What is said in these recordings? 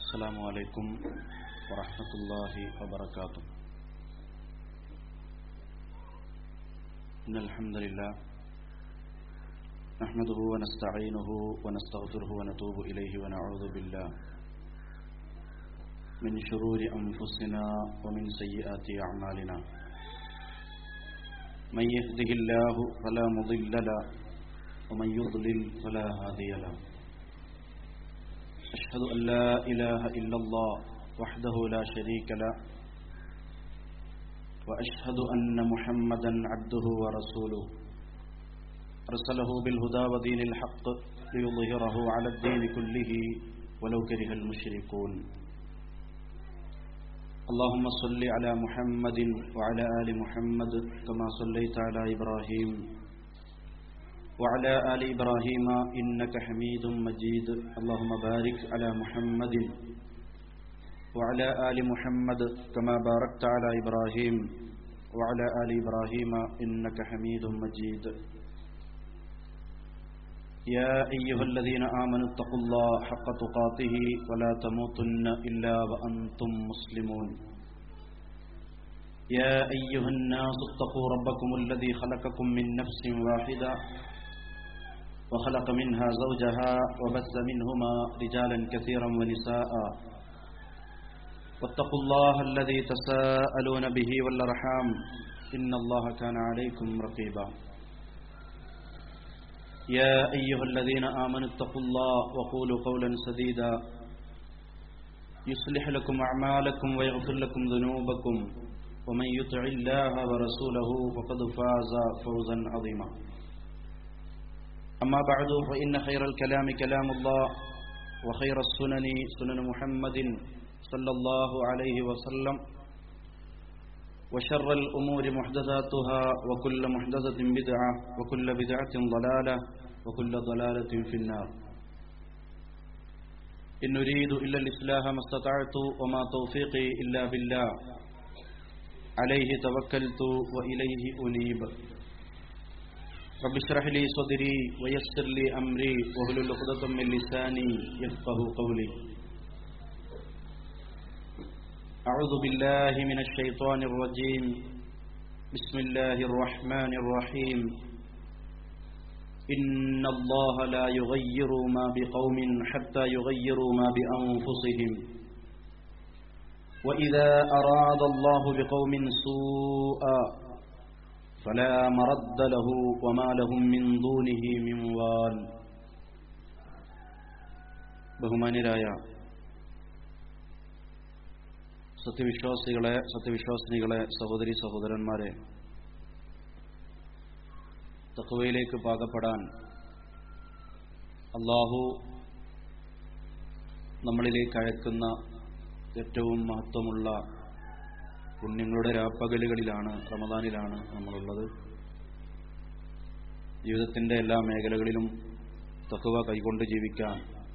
السلام عليكم ورحمة الله وبركاته إن الحمد لله نحمده ونستعينه ونستغفره ونتوب إليه ونعوذ بالله من شرور أنفسنا ومن سيئات أعمالنا من يهده الله فلا مضل له ومن يضلل فلا هادي له أشهد أن لا إله إلا الله وحده لا شريك له وأشهد أن محمدا عبده ورسوله أرسله بالهدى ودين الحق ليظهره على الدين كله ولو كره المشركون اللهم صل على محمد وعلى آل محمد كما صليت على إبراهيم وعلى آل إبراهيم إنك حميد مجيد اللهم بارك على محمد وعلى آل محمد كما باركت على إبراهيم وعلى آل إبراهيم إنك حميد مجيد يا أيها الذين آمنوا اتقوا الله حق تقاته ولا تموتن إلا وأنتم مسلمون يا أيها الناس اتقوا ربكم الذي خلقكم من نفس واحدة وخلق منها زوجها وبث منهما رجالا كثيرا ونساء واتقوا الله الذي تساءلون به والأرحام إن الله كان عليكم رقيبا يا أيها الذين آمنوا اتقوا الله وقولوا قولا سديدا يصلح لكم أعمالكم ويغفر لكم ذنوبكم ومن يطع الله ورسوله فقد فاز فوزا عظيما أما بعد فإن خير الكلام كلام الله وخير السنن سنن محمد صلى الله عليه وسلم وشر الأمور محدثاتها وكل محدثة بدعة وكل بدعة ضلالة وكل ضلالة في النار إن نريد إلا الإصلاح ما استطعت وما توفيقي إلا بالله عليه توكلت وإليه أنيب رب اشرح لي صدري ويسر لي أمري واحلل عقدة من لساني يفقه قولي أعوذ بالله من الشيطان الرجيم بسم الله الرحمن الرحيم إن الله لا يغير ما بقوم حتى يغيروا ما بأنفسهم وإذا أراد الله بقوم سوءا فلا مرد له وما لهم من دونه من وال ബഹുമാന്യരായ സത്യവിശ്വാസികളെ സത്യവിശ്വാസിനികളെ സഹോദരി സഹോദരന്മാരെ തക്കുവയിലേക്ക് പാകപ്പെടാൻ അള്ളാഹു നമ്മളിലേക്ക് അയക്കുന്ന ഏറ്റവും മഹത്വമുള്ള പുണ്യങ്ങളുടെ രാപ്പകലുകളിലാണ് റമദാനിലാണ് നമ്മളുള്ളത് ജീവിതത്തിൻ്റെ എല്ലാ മേഖലകളിലും തക്കുവ കൈകൊണ്ട് ജീവിക്കാൻ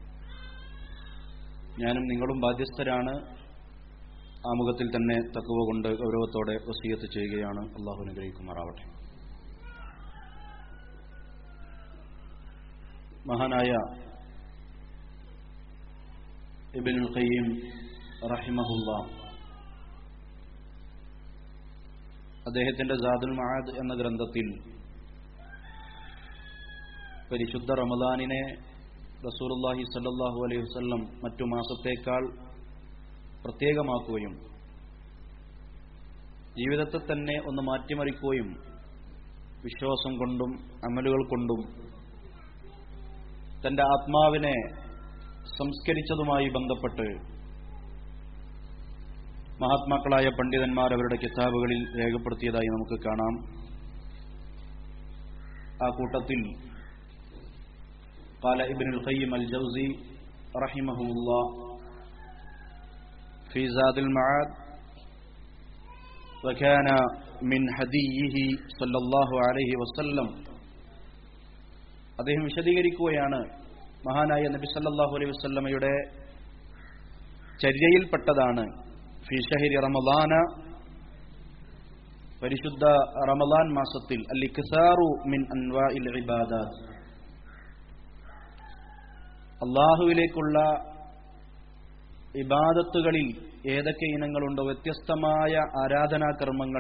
ഞാനും നിങ്ങളും ബാധ്യസ്ഥരാണ് ആമുഖത്തിൽ തന്നെ തക്കുവ കൊണ്ട് ഗൗരവത്തോടെ വസീയത്ത് ചെയ്യുകയാണ് അള്ളാഹു അനുഗ്രഹിക്കുമാറാവട്ടെ മഹാനായ ഇബിൻ ഖയ്യീം റഹിമഹുല്ല അദ്ദേഹത്തിന്റെ ജാദുൽ മഹാദ് എന്ന ഗ്രന്ഥത്തിൽ പരിശുദ്ധ റമദാനിനെ റസൂലുള്ളാഹി സല്ലല്ലാഹു അലൈഹി വസല്ലം മറ്റു മാസത്തേക്കാൾ പ്രത്യേകമാക്കുകയും ജീവിതത്തെ തന്നെ ഒന്ന് മാറ്റിമറിക്കുകയും വിശ്വാസം കൊണ്ടും അമലുകൾ കൊണ്ടും തന്റെ ആത്മാവിനെ സംസ്കരിച്ചതുമായി ബന്ധപ്പെട്ട് മഹാത്മാക്കളായ പണ്ഡിതന്മാർ അവരുടെ കിതാബുകളിൽ രേഖപ്പെടുത്തിയതായി നമുക്ക് കാണാം ആ കൂട്ടത്തിൽ قال ابن القيم الجوزي رحمه الله في زاد المعاد وكان من هديه صلى الله عليه وسلم അദ്ദേഹം വിശദീകരിക്കുകയാണ് മഹാനായ നബി സല്ലല്ലാഹു അലൈഹി വസല്ലമയുടെ ചര്യയിൽപ്പെട്ടതാണ് ഫി ഷഹരി റമദാന പരിശുദ്ധ റമദാൻ മാസത്തിൽ അൽ ഇക്സാറു മിൻ അൻവാഇൽ ഇബാദാത്ത് അള്ളാഹുവിലേക്കുള്ള ഇബാദത്തുകളിൽ ഏതൊക്കെ ഇനങ്ങളുണ്ടോ വ്യത്യസ്തമായ ആരാധനാകർമ്മങ്ങൾ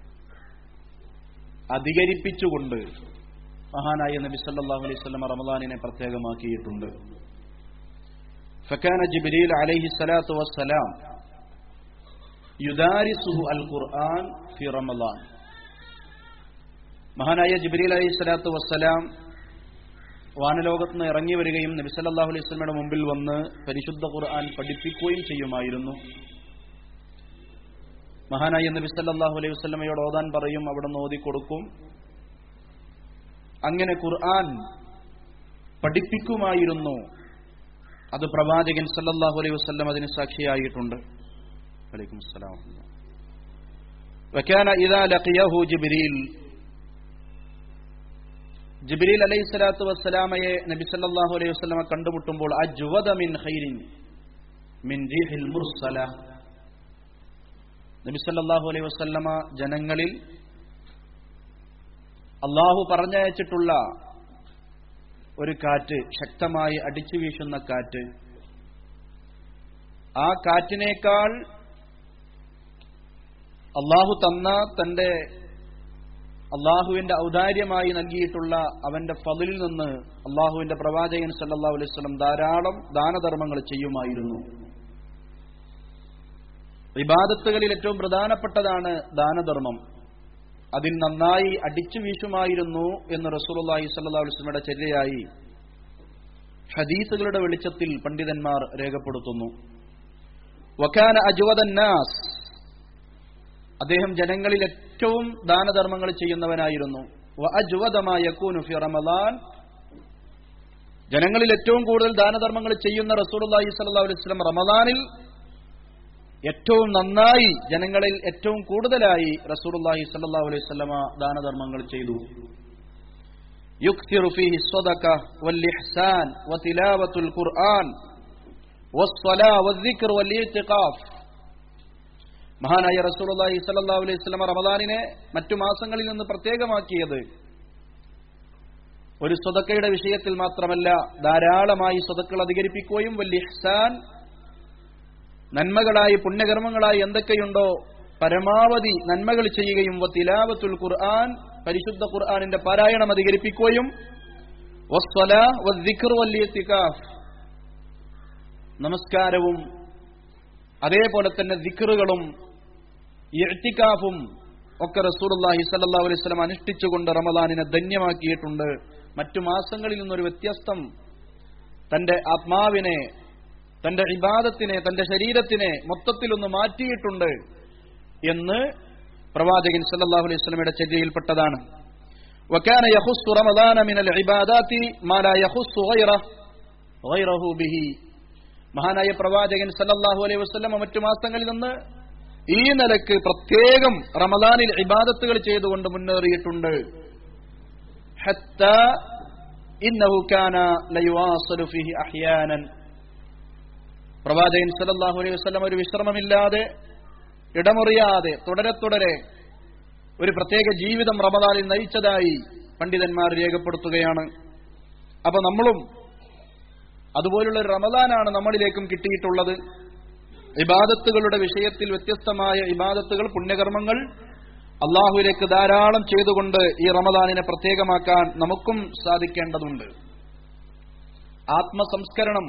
അധികരിപ്പിച്ചുകൊണ്ട് മഹാനായ നബി സല്ലല്ലാഹു അലൈഹി വസല്ലം റമദാനിനെ പ്രത്യേകമാക്കിയിട്ടുണ്ട് ഫക്കാന ജിബ്രീൽ അലൈഹി സ്വലാത്തു വസ്സലാം യുദാരിസുഹു അൽ ഖുർആൻ ഫി റമദാൻ മഹാനായ ജിബ്രീൽ അലൈഹി സ്വലാത്തു വസ്സലാം വാനലോകത്ത് നിന്ന് ഇറങ്ങി വരികയും നബി സല്ലല്ലാഹു അലൈഹി വസല്ലമയുടെ മുമ്പിൽ വന്ന് പരിശുദ്ധ ഖുർആൻ പഠിപ്പിക്കുകയും ചെയ്യുമായിരുന്നു മഹാനായ നബി സല്ലല്ലാഹു അലൈഹി വസല്ലമയോട് ഓതാൻ പറയും അവിടെ നിന്ന് ഓതി കൊടുക്കും അങ്ങനെ ഖുർആൻ പഠിപ്പിക്കുമായിരുന്നു അത് പ്രവാചകൻ സല്ലല്ലാഹു അലൈഹി വസല്ലം അതിന് സാക്ഷിയായിട്ടുണ്ട് വലൈക്കും അസ്സലാം وكان إذا لقيه جبريل ജിബ്രീൽ അലൈഹി സ്വലാത്തു വസ്സലാമയെ നബി സല്ലല്ലാഹു അലൈഹി വസല്ലമ കണ്ടുമുട്ടുമ്പോൾ അജ്വദ മിൻ ഖൈരിൻ മിൻ റീഹിൽ മുർസല നബി സല്ലല്ലാഹു അലൈഹി വസല്ലമ ജനങ്ങളിൽ അള്ളാഹു പറഞ്ഞയച്ചിട്ടുള്ള ഒരു കാറ്റ് ശക്തമായി അടിച്ചു വീശുന്ന കാറ്റ് ആ കാറ്റിനേക്കാൾ അള്ളാഹു തന്ന തന്റെ അള്ളാഹുവിന്റെ ഔദാര്യമായി നൽകിയിട്ടുള്ള അവന്റെ ഫതിലിൽ നിന്ന് അള്ളാഹുവിന്റെ പ്രവാചകൻ സല്ലല്ലാഹു അലൈഹി വസല്ലം ധാരാളം ദാനധർമ്മങ്ങൾ ചെയ്യുമായിരുന്നു വിവാദത്തുകളിൽ ഏറ്റവും പ്രധാനപ്പെട്ടതാണ് ദാനധർമ്മം അതിൽ നന്നായി അടിച്ചു വീശുമായിരുന്നു എന്ന് റസൂലുള്ളാഹി സ്വല്ലല്ലാഹു അലൈഹി വസല്ലമയുടെ ചര്യയായി ഹദീസുകളുടെ വെളിച്ചത്തിൽ പണ്ഡിതന്മാർ രേഖപ്പെടുത്തുന്നു വക്കാന അജ്വദന്നാസ് അദ്ദേഹം ജനങ്ങളിൽ ഏറ്റവും ദാനധർമ്മങ്ങൾ ചെയ്യുന്നവനായിരുന്നു ഫി റമദാൻ ജനങ്ങളിൽ ഏറ്റവും കൂടുതൽ ദാനധർമ്മങ്ങൾ ചെയ്യുന്ന റസൂലുള്ളാഹി സ്വല്ലല്ലാഹു അലൈഹി വസല്ലം റമദാനിൽ ഏറ്റവും നന്നായി ജനങ്ങളിൽ ഏറ്റവും കൂടുതലായി റസൂലുള്ളാഹി സ്വല്ലല്ലാഹു അലൈഹി വസല്ലമ ദാനധർമ്മങ്ങൾ ചെയ്തു يكثر فيه الصدقة والإحسان وتلاوة القرآن والصلاة والذكر والاعتقاف മഹാനായ റസൂലുള്ളാഹി സ്വല്ലല്ലാഹു അലൈഹി വസല്ലം റമദാനിനെ മറ്റു മാസങ്ങളിൽ നിന്ന് പ്രത്യേകമാക്കിയത് ഒരു സ്വതക്കയുടെ വിഷയത്തിൽ മാത്രമല്ല ധാരാളമായി സ്വതക്കൾ അധികരിപ്പിക്കുകയും വലിയ ഇഹ്സാൻ നന്മകളായി പുണ്യകർമ്മങ്ങളായി എന്തൊക്കെയുണ്ടോ പരമാവധി നന്മകൾ ചെയ്യുകയും തിലാവത്തുൽ ഖുർആൻ പരിശുദ്ധ ഖുർആനിന്റെ പാരായണം അധികരിപ്പിക്കുകയും നമസ്കാരവും അതേപോലെ തന്നെ ദിക്കറുകളും ഇഴ്ത്തിക്കാഫും ഒക്കെ റസൂലുള്ളാഹി സല്ലല്ലാഹു അലൈഹി വസല്ലം അനുഷ്ഠിച്ചുകൊണ്ട് റമദാനിനെ ധന്യമാക്കിയിട്ടുണ്ട് മറ്റു മാസങ്ങളിൽ നിന്നൊരു വ്യത്യസ്തം തന്റെ ആത്മാവിനെ തന്റെ ഇബാദത്തിനെ തന്റെ ശരീരത്തിനെ മൊത്തത്തിലൊന്ന് മാറ്റിയിട്ടുണ്ട് എന്ന് പ്രവാചകൻ സല്ലല്ലാഹു അലൈഹി വസല്ലമയുടെ ചര്യയിൽപ്പെട്ടതാണ് وكان يخص رمضان من العبادات ما لا يخص غيره غيره به മഹാനായ പ്രവാചകൻ സല്ലല്ലാഹു അലൈഹി വസല്ലമ മറ്റു മാസങ്ങളിൽ നിന്ന് ഈ നിലക്ക് പ്രത്യേകം റമദാനിൽ ഇബാദത്തുകൾ ചെയ്തുകൊണ്ട് മുന്നേറിയിട്ടുണ്ട് പ്രവാചകൻ സല്ലല്ലാഹു അലൈഹി വസല്ലം ഒരു വിശ്രമമില്ലാതെ ഇടമുറിയാതെ തുടരെ തുടരെ ഒരു പ്രത്യേക ജീവിതം റമദാനിൽ നയിച്ചതായി പണ്ഡിതന്മാർ രേഖപ്പെടുത്തുകയാണ് അപ്പൊ നമ്മളും അതുപോലുള്ള ഒരു റമദാനാണ് നമ്മളിലേക്കും കിട്ടിയിട്ടുള്ളത് ഇബാദത്തുകളുടെ വിഷയത്തിൽ വ്യത്യസ്തമായ ഇബാദത്തുകൾ പുണ്യകർമ്മങ്ങൾ അള്ളാഹുവിലേക്ക് ധാരാളം ചെയ്തുകൊണ്ട് ഈ റമദാനിനെ പ്രത്യേകമാക്കാൻ നമുക്കും സാധിക്കേണ്ടതുണ്ട് ആത്മസംസ്കരണം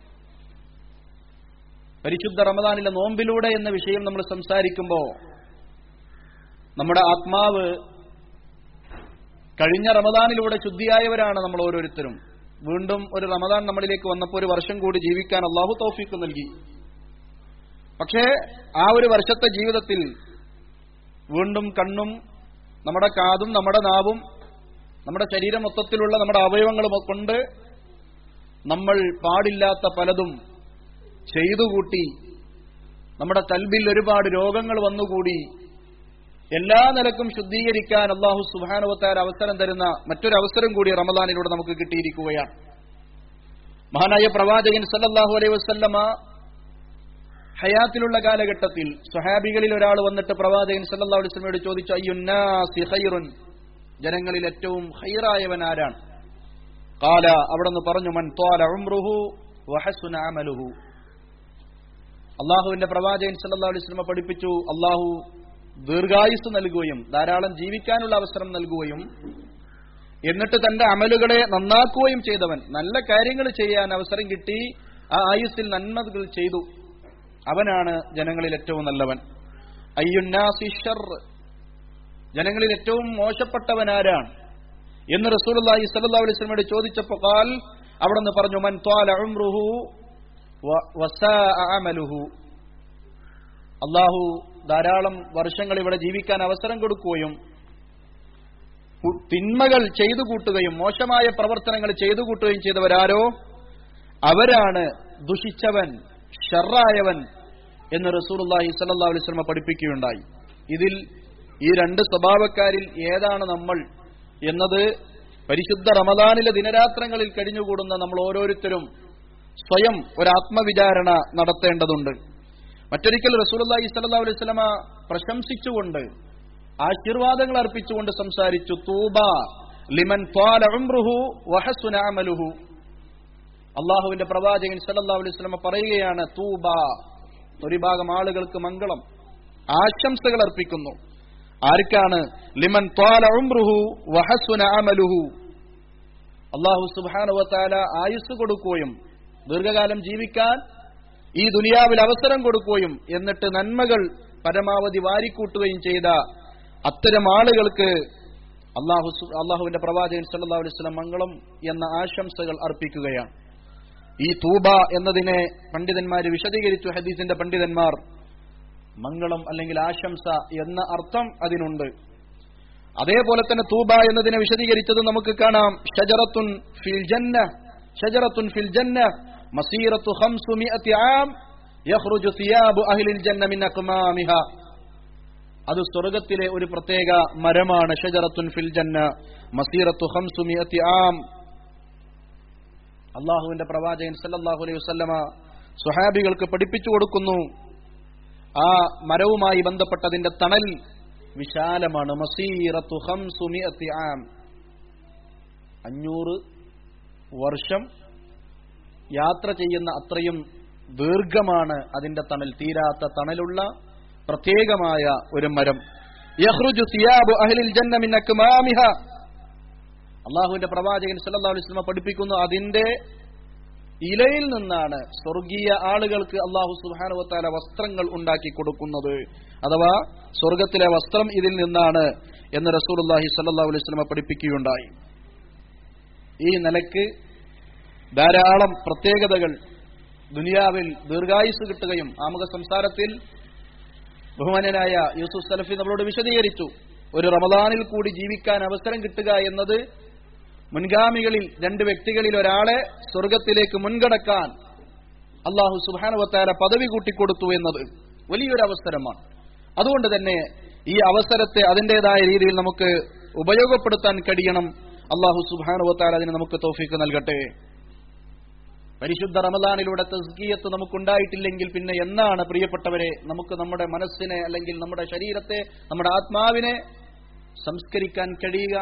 പരിശുദ്ധ റമദാനിലെ നോമ്പിലൂടെ എന്ന വിഷയം നമ്മൾ സംസാരിക്കുമ്പോൾ നമ്മുടെ ആത്മാവ് കഴിഞ്ഞ റമദാനിലൂടെ ശുദ്ധിയായവരാണ് നമ്മൾ ഓരോരുത്തരും വീണ്ടും ഒരു റമദാൻ നമ്മളിലേക്ക് വന്നപ്പോൾ ഒരു വർഷം കൂടി ജീവിക്കാൻ അള്ളാഹു തൗഫീക്ക് നൽകി പക്ഷേ ആ ഒരു വർഷത്തെ ജീവിതത്തിൽ വീണ്ടും കണ്ണും നമ്മുടെ കാതും നമ്മുടെ നാവും നമ്മുടെ ശരീരം മൊത്തത്തിലുള്ള നമ്മുടെ അവയവങ്ങൾ കൊണ്ട് നമ്മൾ പാടില്ലാത്ത പലതും ചെയ്തുകൂട്ടി നമ്മുടെ തൽബിൽ ഒരുപാട് രോഗങ്ങൾ വന്നുകൂടി എല്ലാ നിലക്കും ശുദ്ധീകരിക്കാൻ അള്ളാഹു സുബാനുവത്താൻ അവസരം തരുന്ന മറ്റൊരു അവസരം കൂടി റമദാനിലൂടെ നമുക്ക് കിട്ടിയിരിക്കുകയാണ് മഹാനായ പ്രവാചകൻ സല്ലല്ലാഹു അലൈഹി വസല്ലമ ഹയാത്തിലുള്ള കാലഘട്ടത്തിൽ സ്വഹാബികളിൽ ഒരാൾ വന്നിട്ട് പ്രവാചകൻ സല്ലല്ലാഹു അലൈഹി വസല്ലമയോട് ചോദിച്ചു അയ്യുന്നാസി ഖൈറുൻ ജനങ്ങളിൽ ഏറ്റവും ഖൈറായവൻ ആരാണ് കാല അവിടെ നിന്ന് പറഞ്ഞു മൻ ത്വാല ഉംറുഹു വഹസുന അമലുഹു അള്ളാഹുവിന്റെ പ്രവാചകൻ സല്ലല്ലാഹു അലൈഹി വസല്ലമ പഠിപ്പിച്ചു അള്ളാഹു ദീർഘായുസ് നൽകുകയും ധാരാളം ജീവിക്കാനുള്ള അവസരം നൽകുകയും എന്നിട്ട് തന്റെ അമലുകളെ നന്നാക്കുകയും ചെയ്തവൻ നല്ല കാര്യങ്ങൾ ചെയ്യാൻ അവസരം കിട്ടി ആ ആയുസ്സിൽ നന്മകൾ ചെയ്തു അവനാണ് ജനങ്ങളിൽ ഏറ്റവും നല്ലവൻ അയ്യുന്നാസി ഷർ ജനങ്ങളിൽ ഏറ്റവും മോശപ്പെട്ടവനാരാണ് എന്ന് റസൂലുള്ളാഹി സ്വല്ലല്ലാഹു അലൈഹി വസല്ലമയോട് ചോദിച്ചപ്പോൾ ഖാൽ അവിടെ നിന്ന് പറഞ്ഞു മൻ ത്വാല ഉംറുഹു വ- വസാഅ അമലുഹു അള്ളാഹു ധാരാളം വർഷങ്ങൾ ഇവിടെ ജീവിക്കാൻ അവസരം കൊടുക്കുകയും കു- തിന്മകൾ ചെയ്തു കൂട്ടുകയും മോശമായ പ്രവർത്തനങ്ങൾ ചെയ്തു കൂട്ടുകയും ചെയ്തവരാരോ അവരാണ് ദുഷിച്ചവൻ ഷർറായവൻ എന്ന് റസൂലുള്ളാഹി സ്വല്ലല്ലാഹു അലൈഹി വസല്ലമ പഠിപ്പിക്കുകയുണ്ടായി ഇതിൽ ഈ രണ്ട് സ്വഭാവക്കാരിൽ ഏതാണ് നമ്മൾ എന്നത് പരിശുദ്ധ റമദാനിലെ ദിനരാത്രങ്ങളിൽ കഴിഞ്ഞുകൂടുന്ന നമ്മൾ ഓരോരുത്തരും സ്വയം ഒരു ആത്മവിചാരണ നടത്തേണ്ടതുണ്ട് മറ്റൊരിക്കൽ റസൂലുള്ളാഹി സ്വല്ലല്ലാഹു അലൈഹി വസല്ലമ പ്രശംസിച്ചുകൊണ്ട് ആശീർവാദങ്ങൾ അർപ്പിച്ചുകൊണ്ട് സംസാരിച്ചു തൂബ ലിമൻ ത്വാല ഉംറുഹു വഹസുന അമലുഹു അള്ളാഹുവിന്റെ പ്രവാചകൻ സല്ലല്ലാഹു അലൈഹി വസല്ലമ പറയുകയാണ് തൂബ ഒരു ഭാഗം ആളുകൾക്ക് മംഗളം ആശംസകൾ അർപ്പിക്കുന്നു ആർക്കാണ് ലിമൻ ത്വാല ഉംറുഹു വഹസുന അമലുഹു അള്ളാഹു സുബ്ഹാനഹു വതആല ആയുസ് കൊടുക്കുകയും ദീർഘകാലം ജീവിക്കാൻ ഈ ദുനിയാവിൽ അവസരം കൊടുക്കുകയും എന്നിട്ട് നന്മകൾ പരമാവധി വാരിക്കൂട്ടുകയും ചെയ്ത അത്തരം ആളുകൾക്ക് അള്ളാഹു സു- അള്ളാഹുവിന്റെ പ്രവാചകൻ സല്ലല്ലാഹു അലൈഹി വസല്ലം മംഗളം എന്ന ആശംസകൾ അർപ്പിക്കുകയാണ് ഈ തൂബ എന്നതിനെ പണ്ഡിതന്മാർ വിശദീകരിച്ചു ഹദീസിന്റെ പണ്ഡിതന്മാർ മംഗളം അല്ലെങ്കിൽ ആശംസ എന്ന അർത്ഥം അതിനുണ്ട് അതേപോലെ തന്നെ തൂബ എന്നതിനെ വിശദീകരിച്ചത് നമുക്ക് കാണാം ഷജറത്തുൻ ഫിൽ ജന്ന ഷജറത്തുൻ ഫിൽ ജന്ന മസീറത്തു ഖംസുമിഅത്തി ആം യഖ്റുജു സിയാബു അഹ്ലിൽ ജന്ന മിൻ അക്മാമിഹ അത് സ്വർഗത്തിലെ ഒരു പ്രത്യേക മരമാണ് ഷജറത്തുൻ ഫിൽ ജന്ന മസീറത്തു ഖംസുമിഅത്തി ആം അള്ളാഹുവിന്റെ പ്രവാചകൻ സല്ലല്ലാഹു അലൈഹി വസല്ലമ സ്വഹാബികൾക്ക് പഠിപ്പിച്ചു കൊടുക്കുന്നു ആ മരവുമായി ബന്ധപ്പെട്ടതിന്റെ തണൽ വിശാലമാണ് മസീറത്തു ഖംസുമിഅത്തി ആം അഞ്ഞൂറ് വർഷം യാത്ര ചെയ്യുന്ന അത്രയും ദീർഘമാണ് അതിന്റെ തണൽ തീരാത്ത തണലുള്ള പ്രത്യേകമായ ഒരു മരം യഖ്റുജു സിയാബു അഹ്ലിൽ ജന്ന മിൻ അക്മാമിഹ അള്ളാഹുവിന്റെ പ്രവാചകൻ സല്ലല്ലാഹു അലൈഹി വസല്ലം പഠിപ്പിക്കുന്നു അതിന്റെ ഇലയിൽ നിന്നാണ് സ്വർഗീയ ആളുകൾക്ക് അള്ളാഹു സുബ്ഹാനഹു വതആല വസ്ത്രങ്ങൾ ഉണ്ടാക്കി കൊടുക്കുന്നത് അഥവാ സ്വർഗത്തിലെ വസ്ത്രം ഇതിൽ നിന്നാണ് എന്ന് റസൂലുള്ളാഹി സ്വല്ലല്ലാഹു അലൈഹി വസല്ലം പഠിപ്പിക്കുകയുണ്ടായി ഈ നിലക്ക് ധാരാളം പ്രത്യേകതകൾ ദുനിയാവിൽ ദീർഘായുസ് കിട്ടുകയും ആമുഖ സംസാരത്തിൽ ബഹുമാനനായ യൂസുഫ് സലഫി നമ്മളോട് വിശദീകരിച്ചു ഒരു റമദാനിൽ കൂടി ജീവിക്കാൻ അവസരം കിട്ടുക എന്നത് മുൻഗാമികളിൽ രണ്ട് വ്യക്തികളിൽ ഒരാളെ സ്വർഗത്തിലേക്ക് മുൻകടക്കാൻ അള്ളാഹു സുബാനുവത്താര പദവി കൂട്ടിക്കൊടുത്തു എന്നത് വലിയൊരു അവസരമാണ് അതുകൊണ്ട് തന്നെ ഈ അവസരത്തെ അതിൻ്റെതായ രീതിയിൽ നമുക്ക് ഉപയോഗപ്പെടുത്താൻ കഴിയണം അള്ളാഹു സുബാനുവത്താര അതിന് നമുക്ക് തോഫിക്ക് നൽകട്ടെ പരിശുദ്ധ റമദാനിലൂടെ തസ്കിയത്ത് നമുക്കുണ്ടായിട്ടില്ലെങ്കിൽ പിന്നെ എന്നാണ് പ്രിയപ്പെട്ടവരെ നമുക്ക് നമ്മുടെ മനസ്സിനെ അല്ലെങ്കിൽ നമ്മുടെ ശരീരത്തെ നമ്മുടെ ആത്മാവിനെ സംസ്കരിക്കാൻ കഴിയുക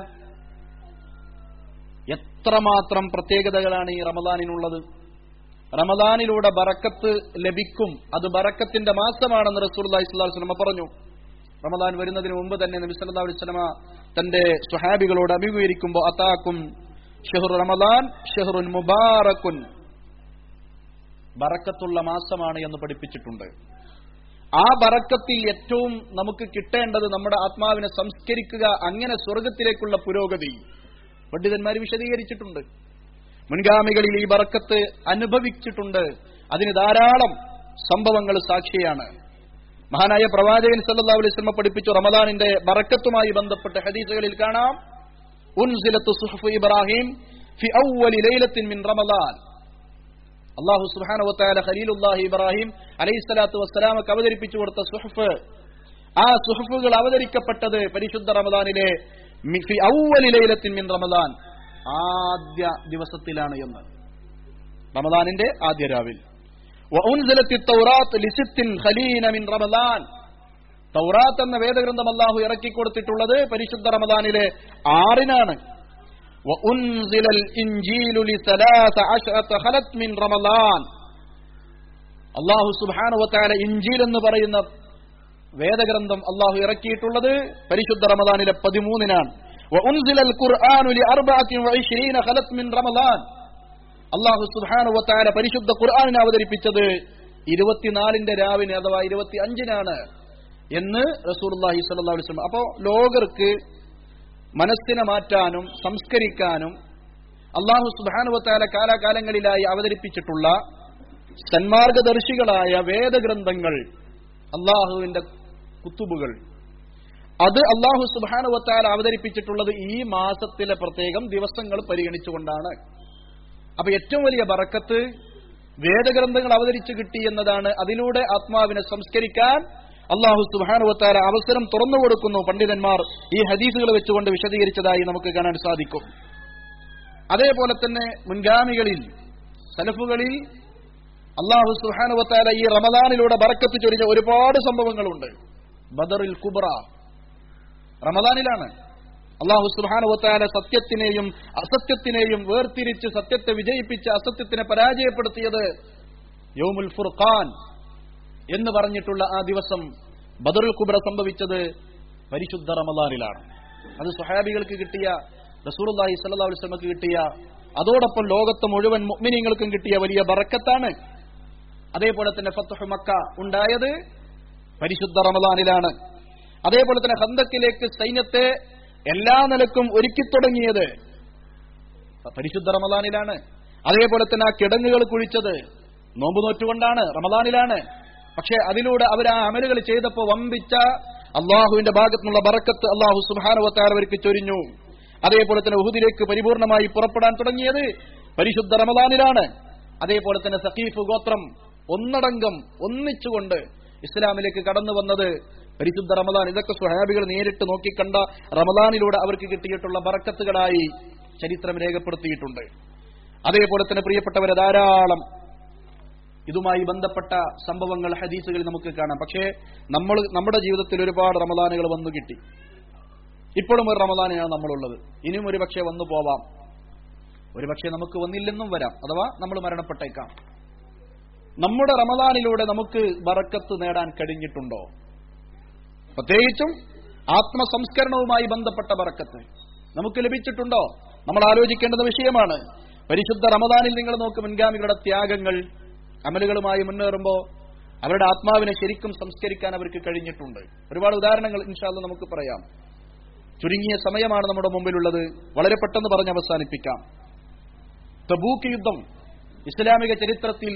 എത്രമാത്രം പ്രത്യേകതകളാണ് ഈ റമദാനിനുള്ളത് റമദാനിലൂടെ ബറക്കത്ത് ലഭിക്കും അത് ബറക്കത്തിന്റെ മാസമാണെന്ന് റസൂലുള്ളാഹി സ്വല്ലല്ലാഹു അലൈഹി വസല്ലമ പറഞ്ഞു റമദാൻ വരുന്നതിന് മുമ്പ് തന്നെ നബി സല്ലല്ലാഹു അലൈഹി വസല്ലമ തന്റെ സ്വഹാബികളോട് അഭിമുഖീകരിക്കുമ്പോൾ അതാക്കും ഷെഹ്റു റമദാൻ ഷെഹ്റുൻ മുബാറക്കുൻ ബറക്കത്തുള്ള മാസമാണ് എന്ന് പഠിപ്പിച്ചിട്ടുണ്ട് ആ ബറക്കത്തിൽ ഏറ്റവും നമുക്ക് കിട്ടേണ്ടത് നമ്മുടെ ആത്മാവിനെ സംസ്കരിക്കുക അങ്ങനെ സ്വർഗത്തിലേക്കുള്ള പുരോഗതി പണ്ഡിതന്മാർ വിശദീകരിച്ചിട്ടുണ്ട് മുൻഗാമികളിൽ ഈ ബറക്കത്ത് അനുഭവിച്ചിട്ടുണ്ട് അതിന് ധാരാളം സംഭവങ്ങൾ സാക്ഷിയാണ് മഹാനായ പ്രവാചകൻ സല്ലല്ലാഹു അലൈഹി വസല്ലം പഠിപ്പിച്ചു റമദാനിന്റെ ബറക്കത്തുമായി ബന്ധപ്പെട്ട ഹദീസുകളിൽ കാണാം ഉൻസിലത്തു സുഹഫ് ഇബ്രാഹിം ഫി അവ്വലി ലൈലത്തിൻ മിൻ റമദാൻ അള്ളാഹു സുബ്ഹാനഹു വതആല ഖലീലുല്ലാഹി ഇബ്രാഹിം അലൈഹിസ്സലാത്തു വസ്സലാമക്ക് അവതരിപ്പിച്ചു കൊടുത്ത സുഹഫ് ആ സുഹഫുകൾ അവതരിക്കപ്പെട്ടത് പരിശുദ്ധ റമദാനിലെ മി- ഫി അവ്വലി ലൈലത്തിൻ മിൻ റമദാൻ ആദ്യ ദിവസത്തിലാണ് എന്ന് റമദാനിന്റെ ആദ്യ രാവിൽ വഉൻസിലത്തി തൗറാത്ത് ലിസിത്തിൻ ഖലീന മിൻ റമദാൻ തൗറാത്ത് എന്ന വേദഗ്രന്ഥം അള്ളാഹു ഇറക്കിക്കൊടുത്തിട്ടുള്ളത് പരിശുദ്ധ റമദാനിലെ ആറിനാണ് وأنزل الإنجيل لثلاث عشرة خلت من رمضان അള്ളാഹു സുബാനുവത്താല ഇഞ്ചീൽ എന്ന് പറയുന്ന വേദഗ്രന്ഥം അള്ളാഹു ഇറക്കിയിട്ടുള്ളത് പരിശുദ്ധ റമദാനിലെ പതിമൂന്നിനാണ് وأنزل القرآن لأربعة وعشرين خلت من رمضان അള്ളാഹു സുബാനുവത്താല പരിശുദ്ധ ഖുർആാനിനെ അവതരിപ്പിച്ചത് ഇരുപത്തിനാലിന്റെ രാവിന് അഥവാ ഇരുപത്തി അഞ്ചിനാണ് എന്ന് റസൂർല്ലാഹി സ്വല്ലല്ലാഹു അലൈഹി വസല്ലം അപ്പോ ലോകർക്ക് മനസ്സിനെ മാറ്റാനും സംസ്കരിക്കാനും അള്ളാഹു സുബാനുവത്താല കാലാകാലങ്ങളിലായി അവതരിപ്പിച്ചിട്ടുള്ള സന്മാർഗദർശികളായ വേദഗ്രന്ഥങ്ങൾ അള്ളാഹുവിന്റെ കുത്തുബുകൾ അത് അള്ളാഹു സുബാനുവത്താൽ അവതരിപ്പിച്ചിട്ടുള്ളത് ഈ മാസത്തിലെ പ്രത്യേകം ദിവസങ്ങൾ പരിഗണിച്ചുകൊണ്ടാണ് അപ്പൊ ഏറ്റവും വലിയ ബറക്കത്ത് വേദഗ്രന്ഥങ്ങൾ അവതരിച്ചു കിട്ടി എന്നതാണ് അതിലൂടെ ആത്മാവിനെ സംസ്കരിക്കാൻ അള്ളാഹു സുബാനുവത്താര അവസരം തുറന്നു കൊടുക്കുന്നു പണ്ഡിതന്മാർ ഈ ഹദീസുകൾ വെച്ചുകൊണ്ട് വിശദീകരിച്ചതായി നമുക്ക് കാണാൻ സാധിക്കും അതേപോലെ തന്നെ മുൻഗാമികളിൽ സലഫുകളിൽ അള്ളാഹു സുഹാനുവത്താല ഈ റമദാനിലൂടെ ബറക്കത്ത് ചൊരിഞ്ഞ ഒരുപാട് സംഭവങ്ങളുണ്ട് ബദറിൽ കുബ്ര റമദാനിലാണ് അള്ളാഹു സുഹാനുവത്താല സത്യത്തിനെയും അസത്യത്തിനെയും വേർതിരിച്ച് സത്യത്തെ വിജയിപ്പിച്ച് അസത്യത്തിനെ പരാജയപ്പെടുത്തിയത് യോമുൽ ഫുർഖാൻ എന്ന് പറഞ്ഞിട്ടുള്ള ആ ദിവസം ബദറുൽ കുബ്ര സംഭവിച്ചത് പരിശുദ്ധ റമദാനിലാണ് അത് സുഹാബികൾക്ക് കിട്ടിയ റസൂർല്ലാഹി സല്ലാ വസ്ലമക്ക് കിട്ടിയ അതോടൊപ്പം ലോകത്ത് മുഴുവൻ മുഅ്മിനീങ്ങൾക്കും കിട്ടിയ വലിയ ബറക്കത്താണ് അതേപോലെ തന്നെ ഫത്തുഹ് മക്ക ഉണ്ടായത് പരിശുദ്ധ റമദാനിലാണ് അതേപോലെ തന്നെ ഹന്തക്കിലേക്ക് സൈന്യത്തെ എല്ലാ നിലക്കും ഒരുക്കി തുടങ്ങിയത് പരിശുദ്ധ റമദാനിലാണ് അതേപോലെ തന്നെ ആ കിടങ്ങുകൾ കുഴിച്ചത് നോമ്പ് നോറ്റുകൊണ്ടാണ് റമദാനിലാണ് പക്ഷെ അതിലൂടെ അവർ ആ അമലുകൾ ചെയ്തപ്പോൾ വമ്പിച്ച അള്ളാഹുവിന്റെ ഭാഗത്തുനിന്നുള്ള ബറക്കത്ത് അള്ളാഹു സുഹാനുവത്താർ അവർക്ക് ചൊരിഞ്ഞു അതേപോലെ തന്നെ ഉഹുദിലേക്ക് പരിപൂർണമായി പുറപ്പെടാൻ തുടങ്ങിയത് പരിശുദ്ധ റമദാനിലാണ് അതേപോലെ തന്നെ സഖീഫ് ഗോത്രം ഒന്നടങ്കം ഒന്നിച്ചുകൊണ്ട് ഇസ്ലാമിലേക്ക് കടന്നു വന്നത് പരിശുദ്ധ റമദാൻ ഇതൊക്കെ സുഹാബികൾ നേരിട്ട് നോക്കിക്കണ്ട റമദാനിലൂടെ അവർക്ക് കിട്ടിയിട്ടുള്ള ബറക്കത്തുകളായി ചരിത്രം രേഖപ്പെടുത്തിയിട്ടുണ്ട് അതേപോലെ തന്നെ പ്രിയപ്പെട്ടവരെ ധാരാളം ഇതുമായി ബന്ധപ്പെട്ട സംഭവങ്ങൾ ഹദീസുകളിൽ നമുക്ക് കാണാം പക്ഷേ നമ്മൾ നമ്മുടെ ജീവിതത്തിൽ ഒരുപാട് റമദാനുകൾ വന്നു കിട്ടി ഇപ്പോഴും ഒരു റമദാനാണ് നമ്മളുള്ളത് ഇനിയും ഒരു പക്ഷേ വന്നു പോവാം ഒരു പക്ഷേ നമുക്ക് വന്നില്ലെന്നും വരാം അഥവാ നമ്മൾ മരണപ്പെട്ടേക്കാം നമ്മുടെ റമദാനിലൂടെ നമുക്ക് ബറക്കത്ത് നേടാൻ കഴിഞ്ഞിട്ടുണ്ടോ പ്രത്യേകിച്ചും ആത്മസംസ്കരണവുമായി ബന്ധപ്പെട്ട ബറക്കത്ത് നമുക്ക് ലഭിച്ചിട്ടുണ്ടോ നമ്മൾ ആലോചിക്കേണ്ടുന്ന വിഷയമാണ് പരിശുദ്ധ റമദാനിൽ നിങ്ങൾ നോക്ക് മുൻഗാമികളുടെ ത്യാഗങ്ങൾ അമലുകളുമായി മുന്നേറുമ്പോൾ അവരുടെ ആത്മാവിനെ ശരിക്കും സംസ്കരിക്കാൻ അവർക്ക് കഴിഞ്ഞിട്ടുണ്ട് ഒരുപാട് ഉദാഹരണങ്ങൾ ഇൻഷാല്ല നമുക്ക് പറയാം ചുരുങ്ങിയ സമയമാണ് നമ്മുടെ മുമ്പിലുള്ളത് വളരെ പെട്ടെന്ന് പറഞ്ഞ് അവസാനിപ്പിക്കാം തബൂക്ക് യുദ്ധം ഇസ്ലാമിക ചരിത്രത്തിൽ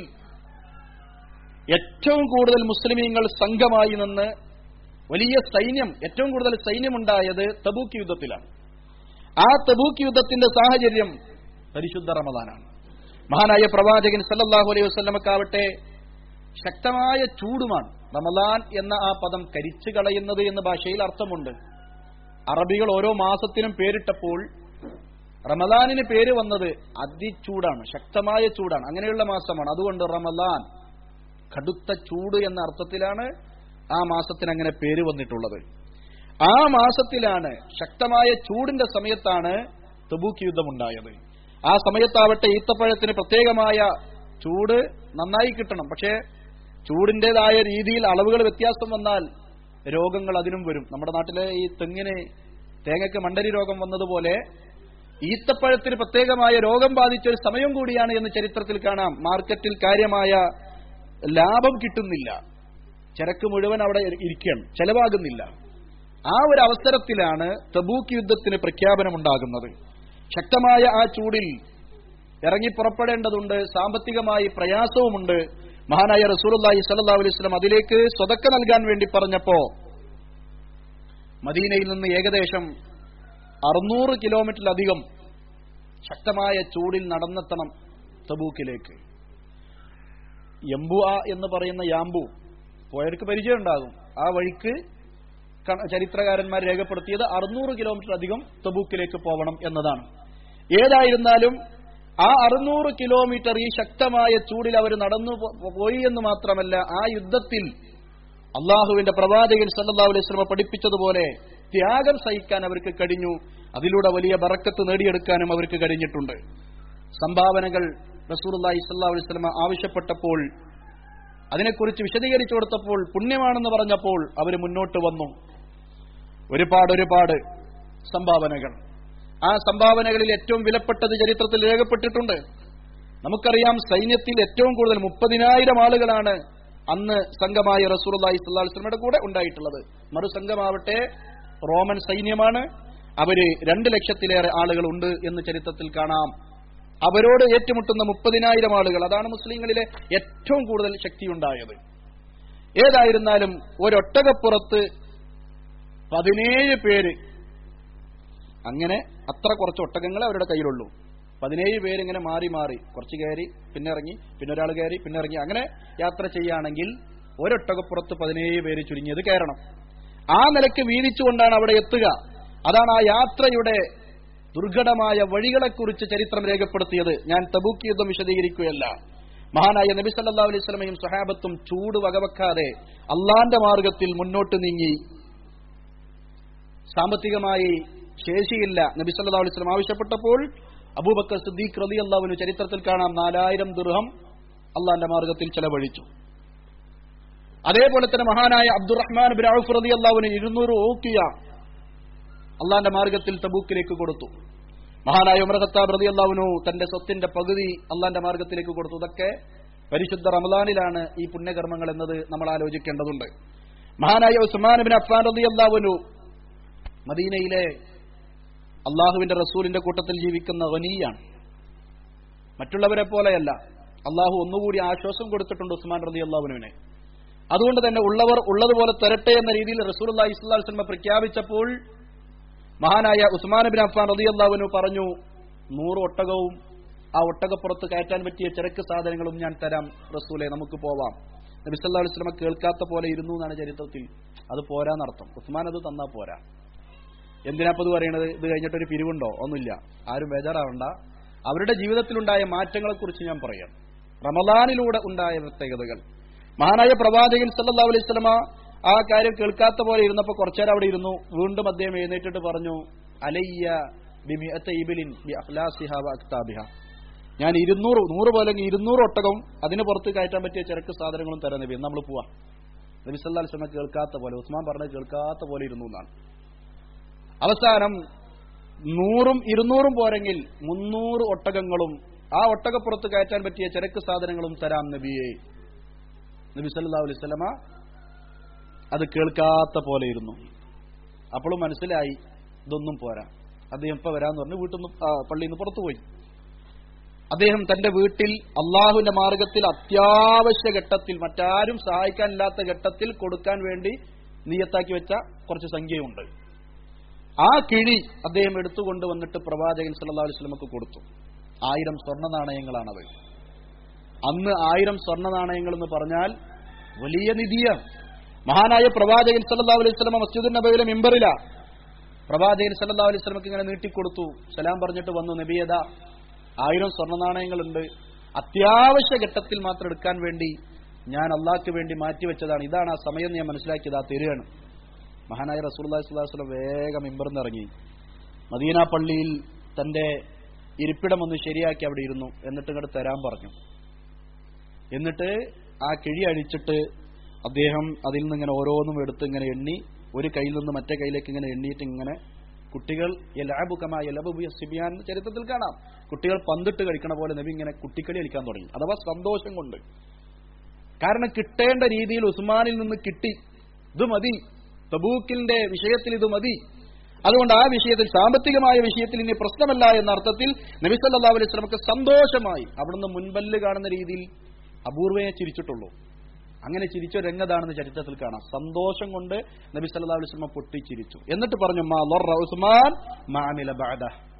ഏറ്റവും കൂടുതൽ മുസ്ലിമീങ്ങൾ സംഘമായി നിന്ന് വലിയ സൈന്യം ഏറ്റവും കൂടുതൽ സൈന്യമുണ്ടായത് തബൂക്ക് യുദ്ധത്തിലാണ് ആ തബൂക്ക് യുദ്ധത്തിന്റെ സാഹചര്യം പരിശുദ്ധ റമദാനാണ് മഹാനായ പ്രവാചകൻ സല്ലല്ലാഹു അലൈഹി വസല്ലമക്കാവട്ടെ ശക്തമായ ചൂടുമാണ് റമദാൻ എന്ന ആ പദം കരിച്ചു കളയുന്നത് എന്ന ഭാഷയിൽ അർത്ഥമുണ്ട് അറബികൾ ഓരോ മാസത്തിനും പേരിട്ടപ്പോൾ റമദാനിന് പേര് വന്നത് അതിചൂടാണ് ശക്തമായ ചൂടാണ് അങ്ങനെയുള്ള മാസമാണ് അതുകൊണ്ട് റമദാൻ കടുത്ത ചൂട് എന്ന അർത്ഥത്തിലാണ് ആ മാസത്തിന് അങ്ങനെ പേര് വന്നിട്ടുള്ളത് ആ മാസത്തിലാണ് ശക്തമായ ചൂടിന്റെ സമയത്താണ് തബൂക്ക് യുദ്ധമുണ്ടായത് ആ സമയത്താവട്ടെ ഈത്തപ്പഴത്തിന് പ്രത്യേകമായ ചൂട് നന്നായി കിട്ടണം പക്ഷേ ചൂടിൻ്റെതായ രീതിയിൽ അളവുകൾ വ്യത്യാസം വന്നാൽ രോഗങ്ങൾ അതിനും വരും നമ്മുടെ നാട്ടിലെ ഈ തെങ്ങിന് തേങ്ങയ്ക്ക് മണ്ടരി രോഗം വന്നതുപോലെ ഈത്തപ്പഴത്തിന് പ്രത്യേകമായ രോഗം ബാധിച്ച ഒരു സമയം കൂടിയാണ് എന്ന് ചരിത്രത്തിൽ കാണാം മാർക്കറ്റിൽ കാര്യമായ ലാഭം കിട്ടുന്നില്ല ചരക്ക് മുഴുവൻ അവിടെ ഇരിക്കുകയാണ് ചെലവാകുന്നില്ല ആ ഒരു അവസരത്തിലാണ് തബൂക്ക് യുദ്ധത്തിന് പ്രഖ്യാപനമുണ്ടാകുന്നത് ശക്തമായ ആ ചൂടിൽ ഇറങ്ങി പുറപ്പെടേണ്ടതുണ്ട് സാമ്പത്തികമായി പ്രയാസവുമുണ്ട് മഹാനായ റസൂലി സല്ലാ അലൈവലം അതിലേക്ക് സ്വതക്ക നൽകാൻ വേണ്ടി പറഞ്ഞപ്പോ മദീനയിൽ നിന്ന് ഏകദേശം അറുന്നൂറ് കിലോമീറ്ററിലധികം ശക്തമായ ചൂടിൽ നടന്നെത്തണം തബൂക്കിലേക്ക് എംബു ആ എന്ന് പറയുന്ന യാമ്പു പോയവർക്ക് പരിചയം ഉണ്ടാകും ആ വഴിക്ക് ചരിത്രകാരന്മാർ രേഖപ്പെടുത്തിയത് അറുന്നൂറ് കിലോമീറ്റർ അധികം തബൂക്കിലേക്ക് പോകണം എന്നതാണ് ഏതായിരുന്നാലും ആ അറുന്നൂറ് കിലോമീറ്റർ ഈ ശക്തമായ ചൂടിൽ അവർ നടന്നു പോയി എന്ന് മാത്രമല്ല ആ യുദ്ധത്തിൽ അള്ളാഹുവിന്റെ പ്രവാചകൻ സല്ലാ അലൈഹി സ്വലമ പഠിപ്പിച്ചതുപോലെ ത്യാഗം സഹിക്കാൻ അവർക്ക് കഴിഞ്ഞു അതിലൂടെ വലിയ ബറക്കത്ത് നേടിയെടുക്കാനും അവർക്ക് കഴിഞ്ഞിട്ടുണ്ട് സംഭാവനകൾ റസൂർല്ലാഹി സല്ലാ അലൈഹി സ്വലമ ആവശ്യപ്പെട്ടപ്പോൾ അതിനെക്കുറിച്ച് വിശദീകരിച്ചു കൊടുത്തപ്പോൾ പുണ്യമാണെന്ന് പറഞ്ഞപ്പോൾ അവർ മുന്നോട്ട് വന്നു ഒരുപാട് ഒരുപാട് സംഭാവനകൾ ആ സംഭാവനകളിൽ ഏറ്റവും വിലപ്പെട്ടത് ചരിത്രത്തിൽ രേഖപ്പെട്ടിട്ടുണ്ട് നമുക്കറിയാം സൈന്യത്തിൽ ഏറ്റവും കൂടുതൽ മുപ്പതിനായിരം ആളുകളാണ് അന്ന് സംഘമായ റസൂർലായി സ്വല്ലാസ്ലമയുടെ കൂടെ ഉണ്ടായിട്ടുള്ളത് മറുസംഘമാവട്ടെ റോമൻ സൈന്യമാണ് അവര് രണ്ട് ലക്ഷത്തിലേറെ ആളുകളുണ്ട് എന്ന് ചരിത്രത്തിൽ കാണാം അവരോട് ഏറ്റുമുട്ടുന്ന മുപ്പതിനായിരം ആളുകൾ അതാണ് മുസ്ലിങ്ങളിലെ ഏറ്റവും കൂടുതൽ ശക്തിയുണ്ടായത് ഏതായിരുന്നാലും ഒരൊട്ടകപ്പുറത്ത് പതിനേഴ് പേര് അങ്ങനെ അത്ര കുറച്ച് ഒട്ടകങ്ങൾ അവരുടെ കയ്യിലുള്ളൂ പതിനേഴ് പേര് ഇങ്ങനെ മാറി മാറി കുറച്ച് കയറി പിന്നെ ഇറങ്ങി പിന്നെ ഒരാൾ കയറി പിന്നെ ഇറങ്ങി അങ്ങനെ യാത്ര ചെയ്യുകയാണെങ്കിൽ ഒരൊട്ടകപ്പുറത്ത് പതിനേഴ് പേര് ചുരുങ്ങിയത് കയറണം ആ നിലയ്ക്ക് വീതിച്ചുകൊണ്ടാണ് അവിടെ എത്തുക അതാണ് ആ യാത്രയുടെ ദുർഘടമായ വഴികളെക്കുറിച്ച് ചരിത്രം രേഖപ്പെടുത്തിയത് ഞാൻ തബൂക്ക് യുദ്ധം വിശദീകരിക്കുകയല്ല മഹാനായ നബി സല്ലാ അലൈഹി സ്വലമയും സഹാബത്തും ചൂട് വകവെക്കാതെ അള്ളാന്റെ മാർഗത്തിൽ മുന്നോട്ട് നീങ്ങി സാമ്പത്തികമായി ശേഷിയില്ല നബി സല്ലാ അലൈഹി സ്വലം ആവശ്യപ്പെട്ടപ്പോൾ അബൂബക്കർ സിദ്ദീഖ് റലി അള്ളാവിന് ചരിത്രത്തിൽ കാണാം നാലായിരം ദുർഹം അള്ളാന്റെ മാർഗത്തിൽ ചെലവഴിച്ചു അതേപോലെ തന്നെ മഹാനായ അബ്ദുറഹ്മാൻ ബിൻ ഔഫ് റലി അള്ളാവിന് ഇരുന്നൂറ് ഓക്കിയ അള്ളാന്റെ മാർഗത്തിൽ തബൂക്കിലേക്ക് കൊടുത്തു മഹാനായ ഉമർ ഖത്താബ് റതി അള്ളാവിനു തന്റെ സ്വത്തിന്റെ പകുതി അള്ളാന്റെ മാർഗത്തിലേക്ക് കൊടുത്തു ഇതൊക്കെ പരിശുദ്ധ റമദാനിലാണ് ഈ പുണ്യകർമ്മങ്ങൾ എന്നത് നമ്മൾ ആലോചിക്കേണ്ടതുണ്ട് മഹാനായ ഉസ്മാൻ ബിൻ അഫ്ഫാൻ റതി അള്ളാവിനു മദീനയിലെ അള്ളാഹുവിന്റെ റസൂലിന്റെ കൂട്ടത്തിൽ ജീവിക്കുന്ന ഖനിയാണ് മറ്റുള്ളവരെ പോലെയല്ല അള്ളാഹു ഒന്നുകൂടി ആശ്വാസം കൊടുത്തിട്ടുണ്ട് ഉസ്മാൻ റതി അള്ളാഹുവിനെ അതുകൊണ്ട് തന്നെ ഉള്ളവർ ഉള്ളതുപോലെ തരട്ടെ എന്ന രീതിയിൽ റസൂൽ അള്ളാഹി ഇസ്ലാസ്ലമ പ്രഖ്യാപിച്ചപ്പോൾ മഹാനായ ഉസ്മാൻ ബിൻ അഫ്ഫാൻ റതിയല്ലാവിനു പറഞ്ഞു നൂറ് ഒട്ടകവും ആ ഒട്ടകപ്പുറത്ത് കയറ്റാൻ പറ്റിയ ചരക്ക് സാധനങ്ങളും ഞാൻ തരാം റസൂലെ നമുക്ക് പോവാം നബി സല്ലാ അലൈഹി സ്വലമ കേൾക്കാത്ത പോലെ ഇരുന്നു എന്നാണ് ചരിത്രത്തിൽ അത് പോരാന്നർത്ഥം ഉസ്മാൻ അത് തന്നാ പോരാ എന്തിനാപ്പത് പറയണത് ഇത് കഴിഞ്ഞിട്ട് ഒരു പിരിവുണ്ടോ ഒന്നുമില്ല ആരും ബേജാറാവണ്ട അവരുടെ ജീവിതത്തിലുണ്ടായ മാറ്റങ്ങളെക്കുറിച്ച് ഞാൻ പറയാം റമദാനിലൂടെ ഉണ്ടായ പ്രത്യേകതകൾ മഹാനായ പ്രവാചകൻ സല്ലാ അലൈഹി സ്വലമ ആ കാര്യം കേൾക്കാത്ത പോലെ ഇരുന്നപ്പോ കുറച്ചേരം അവിടെ ഇരുന്നു വീണ്ടും അദ്ദേഹം എഴുന്നേറ്റിട്ട് പറഞ്ഞു അലയ്യ ബിമിഅത്തൈബിലിൻ ബി അഖ്ലാസിഹ വ അക്താബിഹ ഞാൻ ഇരുന്നൂറ് നൂറ് പോലെങ്കിൽ ഇരുന്നൂറ് ഒട്ടകവും അതിന് പുറത്ത് കയറ്റാൻ പറ്റിയ ചരക്ക് സാധനങ്ങളും തരാൻ നബി നമ്മൾ പോവാ നബി സല്ലാ അലിസ്ലമ കേൾക്കാത്ത പോലെ ഉസ്മാൻ പറഞ്ഞത് കേൾക്കാത്ത പോലെ ഇരുന്നു എന്നാണ് അവസാനം നൂറും ഇരുന്നൂറും പോരെങ്കിൽ മുന്നൂറ് ഒട്ടകങ്ങളും ആ ഒട്ടകപ്പുറത്ത് കയറ്റാൻ പറ്റിയ ചരക്ക് സാധനങ്ങളും തരാം നബിയെ നബി സല്ലാ അലൈഹി സ്വലമ അത് കേൾക്കാത്ത പോലെ ഇരുന്നു അപ്പോഴും മനസ്സിലായി ഇതൊന്നും പോരാ അദ്ദേഹം ഇപ്പൊ വരാന്ന് പറഞ്ഞു വീട്ടിൽ നിന്ന് പള്ളിയിൽ നിന്ന് പുറത്തു പോയി അദ്ദേഹം തന്റെ വീട്ടിൽ അള്ളാഹുവിന്റെ മാർഗത്തിൽ അത്യാവശ്യ ഘട്ടത്തിൽ മറ്റാരും സഹായിക്കാനില്ലാത്ത ഘട്ടത്തിൽ കൊടുക്കാൻ വേണ്ടി നീയത്താക്കി വെച്ച കുറച്ച് സംഖ്യയുണ്ട് ആ കിഴി അദ്ദേഹം എടുത്തുകൊണ്ട് വന്നിട്ട് പ്രവാചകൻ സല്ലാ അലൈഹി സ്വലമക്ക് കൊടുത്തു ആയിരം സ്വർണ്ണ നാണയങ്ങളാണത് അന്ന് ആയിരം സ്വർണ്ണ നാണയങ്ങൾ എന്ന് പറഞ്ഞാൽ വലിയ നിധിയാണ് മഹാനായ പ്രവാചകൻ സല്ലാ അലൈഹി സ്വലമ മസ്ജിദുൽ നബയിലെ മെമ്പറില പ്രവാചകൻ സല്ലാ അലൈഹി സ്വലമക്ക് ഇങ്ങനെ നീട്ടിക്കൊടുത്തു സലാം പറഞ്ഞിട്ട് വന്നു നബിയത ആയിരം സ്വർണ്ണ നാണയങ്ങളുണ്ട് അത്യാവശ്യ ഘട്ടത്തിൽ മാത്രം എടുക്കാൻ വേണ്ടി ഞാൻ അള്ളാഹ്ക്ക് വേണ്ടി മാറ്റിവെച്ചതാണ് ഇതാണ് ആ സമയം ഞാൻ മനസ്സിലാക്കിയത് ആ തരികയാണ് മഹാനായ റസൂൽ സ്വലം വേഗം മെമ്പറിന്ന് ഇറങ്ങി മദീന പള്ളിയിൽ തന്റെ ഇരിപ്പിടം ഒന്ന് ശരിയാക്കി അവിടെ ഇരുന്നു എന്നിട്ട് ഇങ്ങോട്ട് തരാൻ പറഞ്ഞു എന്നിട്ട് ആ കിഴി അഴിച്ചിട്ട് അദ്ദേഹം അതിൽ നിന്ന് ഇങ്ങനെ ഓരോന്നും എടുത്ത് ഇങ്ങനെ എണ്ണി ഒരു കയ്യിൽ നിന്ന് മറ്റേ കയ്യിലേക്ക് ഇങ്ങനെ എണ്ണിയിട്ട് ഇങ്ങനെ കുട്ടികൾ സിബിയാൻ ചരിത്രത്തിൽ കാണാം കുട്ടികൾ പന്തിട്ട് കഴിക്കണ പോലെ നബി ഇങ്ങനെ കുട്ടിക്കളി കളിക്കാൻ തുടങ്ങി അഥവാ സന്തോഷം കൊണ്ട് കാരണം കിട്ടേണ്ട രീതിയിൽ ഉസ്മാനിൽ നിന്ന് കിട്ടി ഇത് മതി തബൂക്കിന്റെ വിഷയത്തിൽ ഇത് മതി അതുകൊണ്ട് ആ വിഷയത്തിൽ സാമ്പത്തികമായ വിഷയത്തിൽ ഇനി പ്രശ്നമല്ല എന്ന അർത്ഥത്തിൽ നബി സല്ലാ അലൈഹി സ്വലമക്ക് സന്തോഷമായി അവിടുന്ന് മുൻപല്ല് കാണുന്ന രീതിയിൽ അപൂർവയെ ചിരിച്ചിട്ടുള്ളൂ അങ്ങനെ ചിരിച്ച രംഗതാണെന്ന് ചരിത്രത്തിൽ കാണാം സന്തോഷം കൊണ്ട് നബി സല്ലാ അലൈഹി സ്വലമ പൊട്ടിച്ചിരിച്ചു എന്നിട്ട് പറഞ്ഞു ഉസ്മാൻ മാമില ബാദ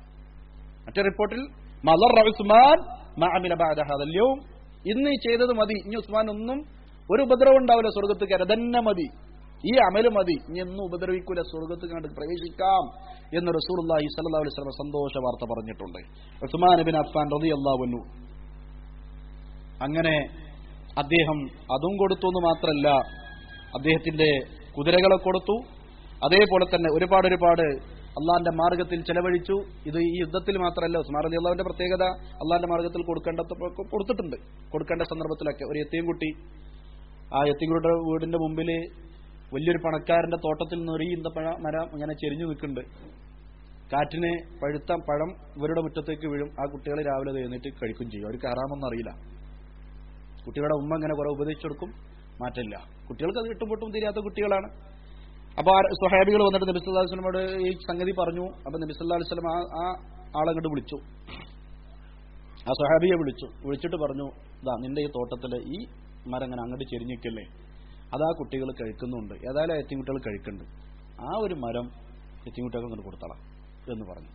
മറ്റേ റിപ്പോർട്ടിൽ ഉസ്മാൻ മാമില ബാദ അതല്ലോ ഇന്ന് ഈ ചെയ്തത് മതി ഇനി ഉസ്മാൻ ഒന്നും ഒരു ഉപദ്രവം ഉണ്ടാവില്ല സ്വർഗത്ത് കയറി തന്നെ മതി ഈ അമല് മതി ഇനി ഒന്നും ഉപദ്രവിക്കൂല സ്വർഗത്ത് കണ്ട് പ്രവേശിക്കാം എന്ന് റസൂർല്ലാഹി സല്ലാ അലൈഹി സ്വലം സന്തോഷ വാർത്ത പറഞ്ഞിട്ടുണ്ട് ഉസ്മാൻ ബിൻ അഫ്ഫാൻ റതി അള്ളാഹുന്നു അങ്ങനെ അദ്ദേഹം അതും കൊടുത്തു എന്ന് മാത്രമല്ല അദ്ദേഹത്തിന്റെ കുതിരകളെ കൊടുത്തു അതേപോലെ തന്നെ ഒരുപാട് ഒരുപാട് അള്ളാന്റെ മാർഗത്തിൽ ചെലവഴിച്ചു ഇത് ഈ യുദ്ധത്തിൽ മാത്രമല്ല ഉസ്മാൻ അലി അള്ളാഹുവിന്റെ പ്രത്യേകത അള്ളാന്റെ മാർഗത്തിൽ കൊടുക്കേണ്ട കൊടുത്തിട്ടുണ്ട് കൊടുക്കേണ്ട സന്ദർഭത്തിലൊക്കെ ഒരു എത്തിയും കുട്ടി ആ എത്തിങ്ങളുടെ വീടിന്റെ മുമ്പിൽ വലിയൊരു പണക്കാരന്റെ തോട്ടത്തിൽ നിറയുന്ന പഴ മരം ഇങ്ങനെ ചെരിഞ്ഞു നിൽക്കുന്നുണ്ട് കാറ്റിന് പഴുത്ത പഴം ഇവരുടെ മുറ്റത്തേക്ക് വീഴും ആ കുട്ടികൾ രാവിലെ അത് എഴുന്നേറ്റ് കഴിക്കും ചെയ്യും അവർക്ക് ഹറാമൊന്നും അറിയില്ല കുട്ടികളുടെ ഉമ്മ ഇങ്ങനെ കുറെ ഉപദേശിച്ചു കൊടുക്കും മാറ്റില്ല കുട്ടികൾക്ക് അത് കിട്ടും പൊട്ടും തീരാത്ത കുട്ടികളാണ് അപ്പൊ ആ സ്വഹാബികൾ വന്നിട്ട് നബി സല്ലല്ലാഹു അലൈഹി വസല്ലമയോട് ഈ സംഗതി പറഞ്ഞു അപ്പൊ നബി സല്ലല്ലാഹു അലൈഹി വസല്ലം ആ ആ ആളങ്ങോട്ട് വിളിച്ചു ആ സ്വഹാബിയെ വിളിച്ചു വിളിച്ചിട്ട് പറഞ്ഞു ഇതാ നിന്റെ ഈ തോട്ടത്തില് ഈ മരം ഇങ്ങനെ അങ്ങോട്ട് ചെരിഞ്ഞിക്കല്ലേ അതാ കുട്ടികൾ കഴിക്കുന്നുണ്ട് ഏതായാലും എത്തിയും കുട്ടികൾ കഴിക്കുന്നുണ്ട് ആ ഒരു മരം എത്തിയും കുട്ടികൾക്ക് അങ്ങോട്ട് കൊടുത്തളാം എന്ന് പറഞ്ഞു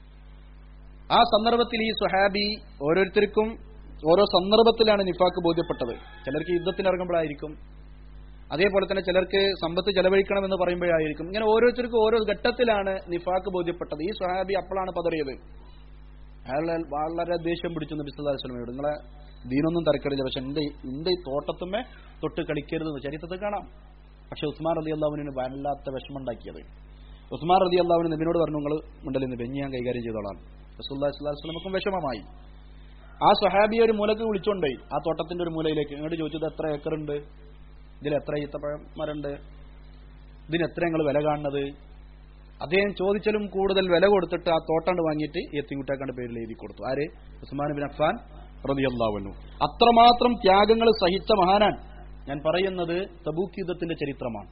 ആ സന്ദർഭത്തിൽ ഈ സ്വഹാബി ഓരോരുത്തർക്കും ഓരോ സന്ദർഭത്തിലാണ് നിഫാക്ക് ബോധ്യപ്പെട്ടത് ചിലർക്ക് യുദ്ധത്തിന് ഇറങ്ങുമ്പോഴായിരിക്കും അതേപോലെ തന്നെ ചിലർക്ക് സമ്പത്ത് ചെലവഴിക്കണം എന്ന് പറയുമ്പോഴായിരിക്കും ഇങ്ങനെ ഓരോരുത്തർക്കും ഓരോ ഘട്ടത്തിലാണ് നിഫാക്ക് ബോധ്യപ്പെട്ടത് ഈ സ്വഹാബി അപ്പോഴാണ് പതറിയത് അയാൾ വളരെ ദേഷ്യം പിടിച്ചു നബി സല്ലല്ലാഹു അലൈഹി വസല്ലമയോട് നിങ്ങളെ ദീനൊന്നും തിരക്കടില്ല പക്ഷെ എന്റെ എന്റെ ഈ തോട്ടത്തുമ്മേ തൊട്ട് കളിക്കരുതെന്ന് ചരിത്രത്തിൽ കാണാം പക്ഷെ ഉസ്മാൻ റതി അള്ളാഹുവിന് വല്ലാത്ത വിഷമം ഉണ്ടാക്കിയത് ഉസ്മാൻ റതി അള്ളാഹുവിന് നബിനോട് പറഞ്ഞു നിങ്ങൾ മുണ്ടലിൽ നിന്ന് ബെഞ്ഞ് ഞാൻ കൈകാര്യം ചെയ്തോളാം റസൂല്ലാഹി സ്വല്ലല്ലാഹു അലൈഹി വസല്ലമക്കും വിഷമമായി ആ സ്വഹാബിയെ ഒരു മൂലക്ക് വിളിച്ചോണ്ടേ ആ തോട്ടത്തിന്റെ ഒരു മൂലയിലേക്ക് ഇങ്ങോട്ട് ചോദിച്ചത് എത്ര ഏക്കർ ഉണ്ട് ഇതിൽ എത്ര ഈത്തപ്പഴം മരണ്ട് ഇതിന് എത്ര ഞങ്ങൾ വില കാണുന്നത് അദ്ദേഹം ചോദിച്ചാലും കൂടുതൽ വില കൊടുത്തിട്ട് ആ തോട്ടാണ്ട് വാങ്ങിയിട്ട് എത്തിക്കുട്ടാക്കാണ്ട് പേരിൽ എഴുതി കൊടുത്തു ആര് ഉസ്മാൻ ബിൻ അഫ്ഫാൻ റളിയല്ലാഹു അത്രമാത്രം ത്യാഗങ്ങൾ സഹിച്ച മഹാനാൻ ഞാൻ പറയുന്നത് തബൂക്ക് യുദ്ധത്തിന്റെ ചരിത്രമാണ്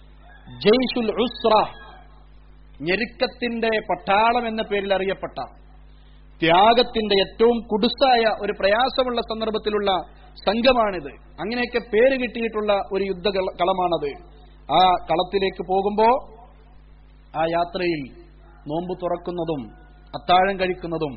ജയ്ഷുൽ ഉസ്ര ഞെരുക്കത്തിന്റെ പട്ടാളം എന്ന പേരിൽ അറിയപ്പെട്ട ത്യാഗത്തിന്റെ ഏറ്റവും കുടുസായ ഒരു പ്രയാസമുള്ള സന്ദർഭത്തിലുള്ള സംഘമാണിത് അങ്ങനെയൊക്കെ പേര് കിട്ടിയിട്ടുള്ള ഒരു യുദ്ധ കളമാണത് ആ കളത്തിലേക്ക് പോകുമ്പോ ആ യാത്രയിൽ നോമ്പ് തുറക്കുന്നതും അത്താഴം കഴിക്കുന്നതും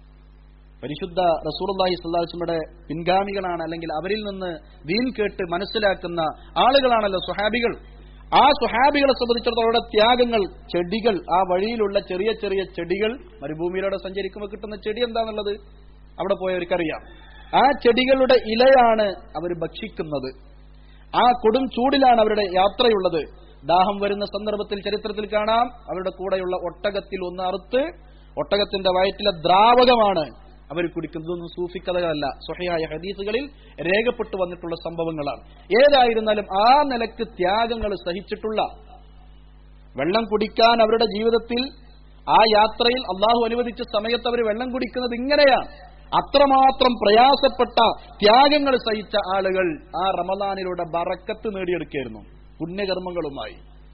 പരിശുദ്ധ റസൂർല്ലാഹി സ്വല്ലാസ്മയുടെ പിൻഗാമികളാണ് അല്ലെങ്കിൽ അവരിൽ നിന്ന് ദീൻ കേട്ട് മനസ്സിലാക്കുന്ന ആളുകളാണല്ലോ സുഹാബികൾ ആ സുഹാബികളെ സംബന്ധിച്ചിടത്തോളം അവരുടെ ത്യാഗങ്ങൾ ചെടികൾ ആ വഴിയിലുള്ള ചെറിയ ചെറിയ ചെടികൾ മരുഭൂമിയിലൂടെ സഞ്ചരിക്കുമ്പോൾ കിട്ടുന്ന ചെടി എന്താണെന്നുള്ളത് അവിടെ പോയവർക്കറിയാം ആ ചെടികളുടെ ഇലയാണ് അവർ ഭക്ഷിക്കുന്നത് ആ കൊടും ചൂടിലാണ് അവരുടെ യാത്രയുള്ളത് ദാഹം വരുന്ന സന്ദർഭത്തിൽ ചരിത്രത്തിൽ കാണാം അവരുടെ കൂടെയുള്ള ഒട്ടകത്തിൽ ഒന്ന് അറുത്ത് ഒട്ടകത്തിന്റെ വയറ്റിലെ ദ്രാവകമാണ് അവർ കുടിക്കുന്നതൊന്നും സൂഫി കഥകളല്ല സ്വഹയായ ഹദീസുകളിൽ രേഖപ്പെട്ടു വന്നിട്ടുള്ള സംഭവങ്ങളാണ് ഏതായിരുന്നാലും ആ നിലക്ക് ത്യാഗങ്ങൾ സഹിച്ചിട്ടുള്ള വെള്ളം കുടിക്കാൻ അവരുടെ ജീവിതത്തിൽ ആ യാത്രയിൽ അള്ളാഹു അനുവദിച്ച സമയത്ത് അവർ വെള്ളം കുടിക്കുന്നത് ഇങ്ങനെയാണ് അത്രമാത്രം പ്രയാസപ്പെട്ട ത്യാഗങ്ങൾ സഹിച്ച ആളുകൾ ആ റമദാനിലൂടെ ബറക്കത്ത് നേടിയെടുക്കായിരുന്നു പുണ്യകർമ്മങ്ങളുമായി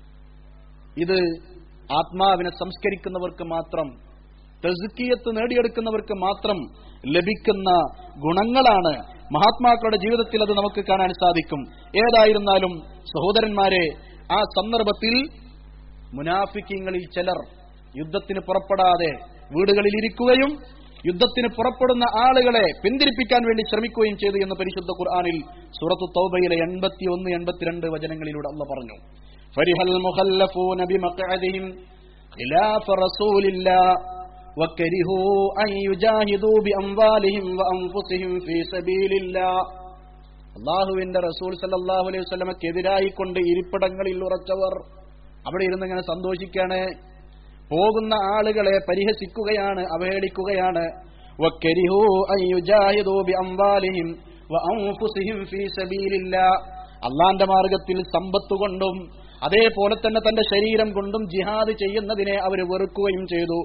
ഇത് ആത്മാവിനെ സംസ്കരിക്കുന്നവർക്ക് മാത്രം തെസുക്കിയത്ത് നേടിയെടുക്കുന്നവർക്ക് മാത്രം ലഭിക്കുന്ന ഗുണങ്ങളാണ് മഹാത്മാക്കളുടെ ജീവിതത്തിൽ അത് നമുക്ക് കാണാൻ സാധിക്കും ഏതായിരുന്നാലും സഹോദരന്മാരെ ആ സന്ദർഭത്തിൽ മുനാഫിക്കിങ്ങളിൽ ചിലർ യുദ്ധത്തിന് പുറപ്പെടാതെ വീടുകളിൽ ഇരിക്കുകയും യുദ്ധത്തിന് പുറപ്പെടുന്ന ആളുകളെ പിന്തിരിപ്പിക്കാൻ വേണ്ടി ശ്രമിക്കുകയും ചെയ്തു എന്ന് പരിശുദ്ധ ഖുർആാനിൽ സൂറത്തു തൗബയിലെ എൺപത്തി ഒന്ന് എൺപത്തിരണ്ട് വചനങ്ങളിലൂടെ അല്ല പറഞ്ഞു ഫരിഹൽ മുഖല്ലഫൂന ബിമഖഅദിഹിം ഖിലാഫ റസൂലില്ലാ وكرهوا أن يجاهدوا بأموالهم وأنفسهم في سبيل الله അള്ളാഹുവിന്റെ റസൂൽ സല്ലാഹു അലൈഹി വസ്ലമക്കെതിരായി കൊണ്ട് ഇരിപ്പിടങ്ങളിൽ ഉറച്ചവർ അവിടെ ഇരുന്ന് ഇങ്ങനെ സന്തോഷിക്കാണ് പോകുന്ന ആളുകളെ പരിഹസിക്കുകയാണ് അവഹേളിക്കുകയാണ് അള്ളാന്റെ മാർഗത്തിൽ സമ്പത്ത് കൊണ്ടും അതേപോലെ തന്നെ തന്റെ ശരീരം കൊണ്ടും ജിഹാദ് ചെയ്യുന്നതിനെ അവർ വെറുക്കുകയും ചെയ്തു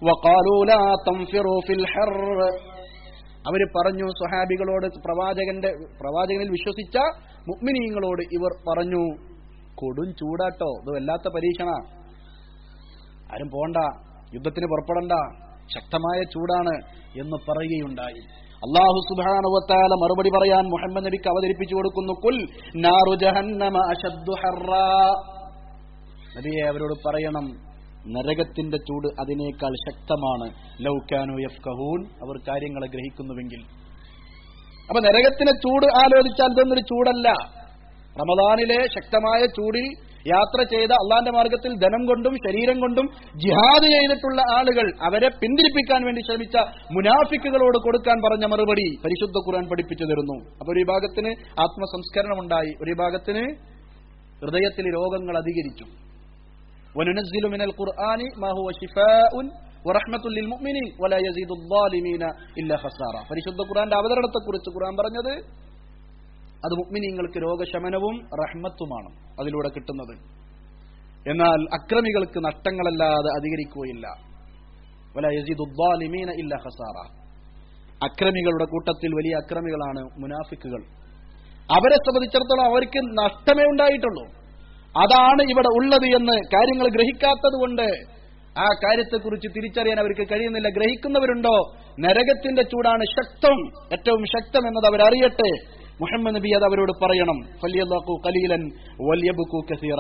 അവര് പറഞ്ഞു സ്വഹാബികളോട് പ്രവാചകന്റെ പ്രവാചകനിൽ വിശ്വസിച്ച മുഗ്മിനീങ്ങളോട് ഇവർ പറഞ്ഞു കൊടും ചൂടാട്ടോ ഇത് വല്ലാത്ത പരീക്ഷണ ആരും പോണ്ട യുദ്ധത്തിന് പുറപ്പെടണ്ട ശക്തമായ ചൂടാണ് എന്ന് പറയുകയുണ്ടായി അള്ളാഹു സുബാനുവത്താല മറുപടി പറയാൻ മുഹമ്മദ് നബിക്ക് അവതരിപ്പിച്ചു കൊടുക്കുന്നു കുൽ നാറു ജഹന്നമ അശദ്ദു ഹർറാ നബിയെ അവരോട് പറയണം നരകത്തിന്റെ ചൂട് അതിനേക്കാൾ ശക്തമാണ് ലൗക്കാനു യഫ്കഹൂൻ അവർ കാര്യങ്ങളെ ഗ്രഹിക്കുന്നുവെങ്കിൽ അപ്പൊ നരകത്തിന്റെ ചൂട് ആലോചിച്ചാൽ ഇതൊന്നൊരു ചൂടല്ല റമദാനിലെ ശക്തമായ ചൂടിൽ യാത്ര ചെയ്ത അള്ളാന്റെ മാർഗത്തിൽ ധനം കൊണ്ടും ശരീരം കൊണ്ടും ജിഹാദ് ചെയ്തിട്ടുള്ള ആളുകൾ അവരെ പിന്തിരിപ്പിക്കാൻ വേണ്ടി ശ്രമിച്ച മുനാഫിക്കുകളോട് കൊടുക്കാൻ പറഞ്ഞ മറുപടി പരിശുദ്ധ ഖുർആൻ പഠിപ്പിച്ചു തരുന്നു അപ്പൊ ഒരു വിഭാഗത്തിന് ആത്മസംസ്കരണമുണ്ടായി ഒരു വിഭാഗത്തിന് ഹൃദയത്തിൽ രോഗങ്ങൾ അധികരിച്ചു وننزل من القرآن ما هو شفاء ورحمة للمؤمنين ولا يزيد الظالمين إلا خسارة പരിശുദ്ധ ഖുർആന്റെ അവതരണത്തെ കുറിച്ച് ഖുർആൻ പറഞ്ഞത് അത് മുഗ്മിനീങ്ങൾക്ക് രോഗശമനവും റഹ്മത്തുമാണ് അതിലൂടെ കിട്ടുന്നത് എന്നാൽ അക്രമികൾക്ക് നഷ്ടങ്ങളല്ലാതെ അധികരിക്കുകയില്ല വല യസീദുദ്ദാലിമീന ഇല്ല ഹസാറ അക്രമികളുടെ കൂട്ടത്തിൽ വലിയ അക്രമികളാണ് മുനാഫിക്കുകൾ അവരെ സംബന്ധിച്ചിടത്തോളം അവർക്ക് നഷ്ടമേ ഉണ്ടായിട്ടുള്ളൂ അതാണ് ഇവിടെ ഉള്ളത് എന്ന് കാര്യങ്ങൾ ഗ്രഹിക്കാത്തത് കൊണ്ട് ആ കാര്യത്തെക്കുറിച്ച് തിരിച്ചറിയാൻ അവർക്ക് കഴിയുന്നില്ല ഗ്രഹിക്കുന്നവരുണ്ടോ നരകത്തിന്റെ ചൂടാണ് ശക്തം ഏറ്റവും ശക്തം എന്നത് അവരറിയട്ടെ മുഹമ്മദ് നബി അത് അവരോട് പറയണം ഫല്യല്ലാഖു കലീലൻ വല്യബുക്കു കസീറ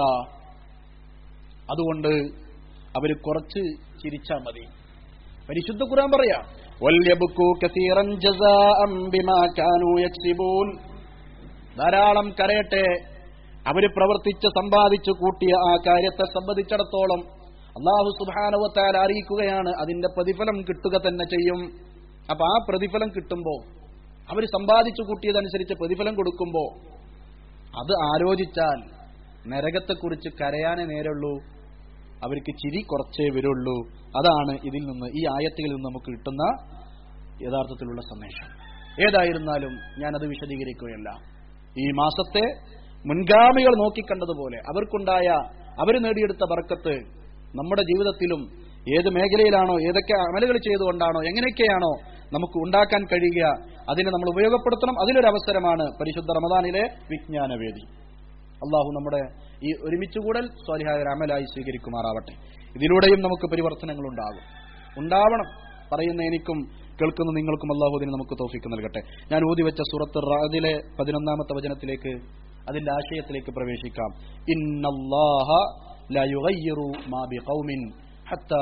അതുകൊണ്ട് അവർ കുറച്ച് ചിരിച്ചാ മതി പരിശുദ്ധ ഖുർആൻ പറയാ വല്യബുക്കു കസീറൻ ജസാഅം ബിമാ കാനൂ യക്സിബൂൻ ധാരാളം കരയട്ടെ അവര് പ്രവർത്തിച്ച് സമ്പാദിച്ചു കൂട്ടിയ ആ കാര്യത്തെ സംബന്ധിച്ചിടത്തോളം അള്ളാഹു സുബാനുവത്താൽ അറിയിക്കുകയാണ് അതിന്റെ പ്രതിഫലം കിട്ടുക തന്നെ ചെയ്യും അപ്പൊ ആ പ്രതിഫലം കിട്ടുമ്പോ അവർ സമ്പാദിച്ചു കൂട്ടിയതനുസരിച്ച് പ്രതിഫലം കൊടുക്കുമ്പോ അത് ആലോചിച്ചാൽ നരകത്തെക്കുറിച്ച് കരയാനേ നേരുള്ളൂ അവർക്ക് ചിരി കുറച്ചേ വരുള്ളൂ അതാണ് ഇതിൽ നിന്ന് ഈ ആയത്തുകളിൽ നിന്ന് നമുക്ക് കിട്ടുന്ന യഥാർത്ഥത്തിലുള്ള സന്ദേശം ഏതായിരുന്നാലും ഞാനത് വിശദീകരിക്കുകയല്ല ഈ മാസത്തെ മുൻഗാമികൾ നോക്കിക്കണ്ടതുപോലെ അവർക്കുണ്ടായ അവർ നേടിയെടുത്ത ബർക്കത്ത് നമ്മുടെ ജീവിതത്തിലും ഏത് മേഖലയിലാണോ ഏതൊക്കെ അമലുകൾ ചെയ്തുകൊണ്ടാണോ എങ്ങനെയൊക്കെയാണോ നമുക്ക് ഉണ്ടാക്കാൻ കഴിയുക അതിനെ നമ്മൾ ഉപയോഗപ്പെടുത്തണം അതിലൊരു അവസരമാണ് പരിശുദ്ധ റമദാനിലെ വിജ്ഞാനവേദി അള്ളാഹു നമ്മുടെ ഈ ഒരുമിച്ചുകൂടൽ സ്വാലിഹായ ഒരു അമലായി സ്വീകരിക്കുമാറാവട്ടെ ഇതിലൂടെയും നമുക്ക് പരിവർത്തനങ്ങൾ ഉണ്ടാകും ഉണ്ടാവണം പറയുന്ന എനിക്കും കേൾക്കുന്ന നിങ്ങൾക്കും അള്ളാഹു അതിന് നമുക്ക് തോഫിക്ക് നൽകട്ടെ ഞാൻ ഊതി വെച്ച സൂറത്ത് റാദിലെ പതിനൊന്നാമത്തെ വചനത്തിലേക്ക് അതിന്റെ ആശയത്തിലേക്ക് പ്രവേശിക്കാം ഇന്നല്ലാഹ لا يغير ما بقوم حتى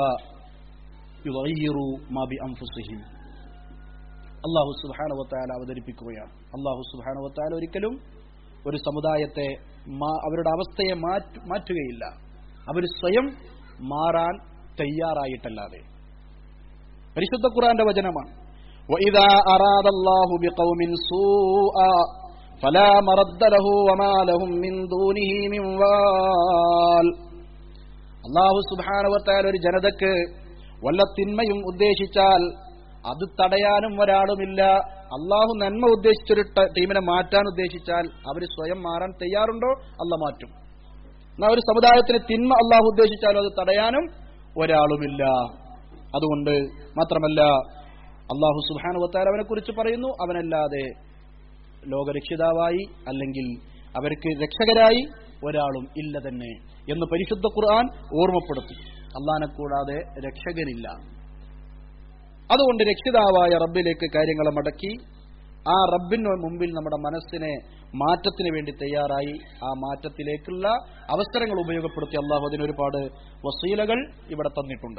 يغيروا ما بأنفسهم അള്ളാഹു സുബാനവത്താല അവതരിപ്പിക്കുകയാണ് അള്ളാഹു സുബാനവത്താല ഒരിക്കലും ഒരു സമുദായത്തെ അവരുടെ അവസ്ഥയെ മാറ്റുകയില്ല അവർ സ്വയം മാറാൻ തയ്യാറായിട്ടല്ലാതെ പരിശുദ്ധ ഖുറാന്റെ വചനമാണ് وَإِذَا أَرَادَ اللَّهُ بِقَوْمٍ سُوءًا فَلَا مَرَدَّ لَهُ وَمَا لَهُم مِّن دُونِهِ مِن وَالٍ അള്ളാഹു സുബാനവത്താൽ ഒരു ജനതക്ക് വല്ല തിന്മയും ഉദ്ദേശിച്ചാൽ അത് തടയാനും ഒരാളുമില്ല അള്ളാഹു നന്മ ഉദ്ദേശിച്ചൊരു ടീമിനെ മാറ്റാൻ ഉദ്ദേശിച്ചാൽ അവർ സ്വയം മാറാൻ തയ്യാറുണ്ടോ അല്ല മാറ്റും എന്നാൽ ഒരു സമുദായത്തിന് തിന്മ അള്ളാഹു ഉദ്ദേശിച്ചാലും അത് തടയാനും ഒരാളുമില്ല അതുകൊണ്ട് മാത്രമല്ല അള്ളാഹു സുബാനുവത്താൽ അവനെ കുറിച്ച് പറയുന്നു അവനല്ലാതെ ലോകരക്ഷിതാവായി അല്ലെങ്കിൽ അവർക്ക് രക്ഷകരായി ഒരാളും ഇല്ല തന്നെ എന്ന് പരിശുദ്ധ ഖുർആൻ ഓർമ്മപ്പെടുത്തി അള്ളാനെ കൂടാതെ രക്ഷകനില്ല അതുകൊണ്ട് രക്ഷിതാവായ റബ്ബിലേക്ക് കാര്യങ്ങളെ മടക്കി ആ റബ്ബിന് മുമ്പിൽ നമ്മുടെ മനസ്സിനെ മാറ്റത്തിന് വേണ്ടി തയ്യാറായി ആ മാറ്റത്തിലേക്കുള്ള അവസരങ്ങൾ ഉപയോഗപ്പെടുത്തി അള്ളാഹു അതിനൊരുപാട് വസീലകൾ ഇവിടെ തന്നിട്ടുണ്ട്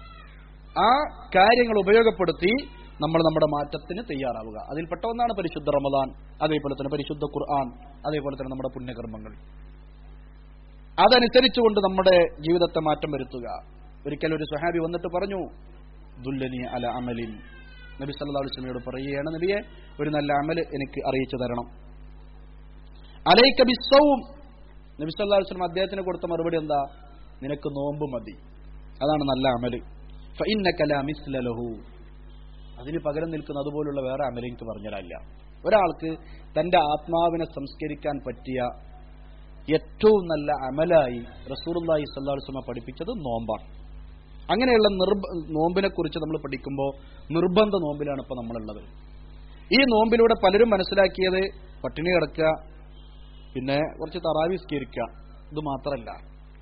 ആ കാര്യങ്ങൾ ഉപയോഗപ്പെടുത്തി നമ്മൾ നമ്മുടെ മാറ്റത്തിന് തയ്യാറാവുക അതിൽപ്പെട്ട ഒന്നാണ് പരിശുദ്ധ റമദാൻ അതേപോലെ തന്നെ പരിശുദ്ധ ഖുർആൻ അതേപോലെ തന്നെ നമ്മുടെ പുണ്യകർമ്മങ്ങൾ അതനുസരിച്ചുകൊണ്ട് നമ്മുടെ ജീവിതത്തെ മാറ്റം വരുത്തുക ഒരിക്കൽ ഒരു സുഹാബി വന്നിട്ട് പറഞ്ഞു ദുല്ലനി അല അമലിൻ നബി സല്ലാ അലുസ്ലമിയോട് പറയുകയാണ് നബിയെ ഒരു നല്ല അമല് എനിക്ക് അറിയിച്ചു തരണം അലൈക്ക ബിസ്സവും നബി സല്ലാ അലുസ്ലം അദ്ദേഹത്തിന് കൊടുത്ത മറുപടി എന്താ നിനക്ക് നോമ്പ് മതി അതാണ് നല്ല അമല് ലഹു അതിന് പകരം നിൽക്കുന്ന അതുപോലുള്ള വേറെ അമല് എനിക്ക് പറഞ്ഞുതരാനില്ല ഒരാൾക്ക് തന്റെ ആത്മാവിനെ സംസ്കരിക്കാൻ പറ്റിയ ഏറ്റവും നല്ല അമലായി റസൂർല്ലാഹി സല്ലാസ്മ പഠിപ്പിച്ചത് നോമ്പാണ് അങ്ങനെയുള്ള നിർബ നോമ്പിനെ കുറിച്ച് നമ്മൾ പഠിക്കുമ്പോൾ നിർബന്ധ നോമ്പിലാണ് ഇപ്പൊ നമ്മളുള്ളത് ഈ നോമ്പിലൂടെ പലരും മനസ്സിലാക്കിയത് പട്ടിണി കിടക്കുക പിന്നെ കുറച്ച് തറാവി സ്കരിക്കുക ഇത് മാത്രമല്ല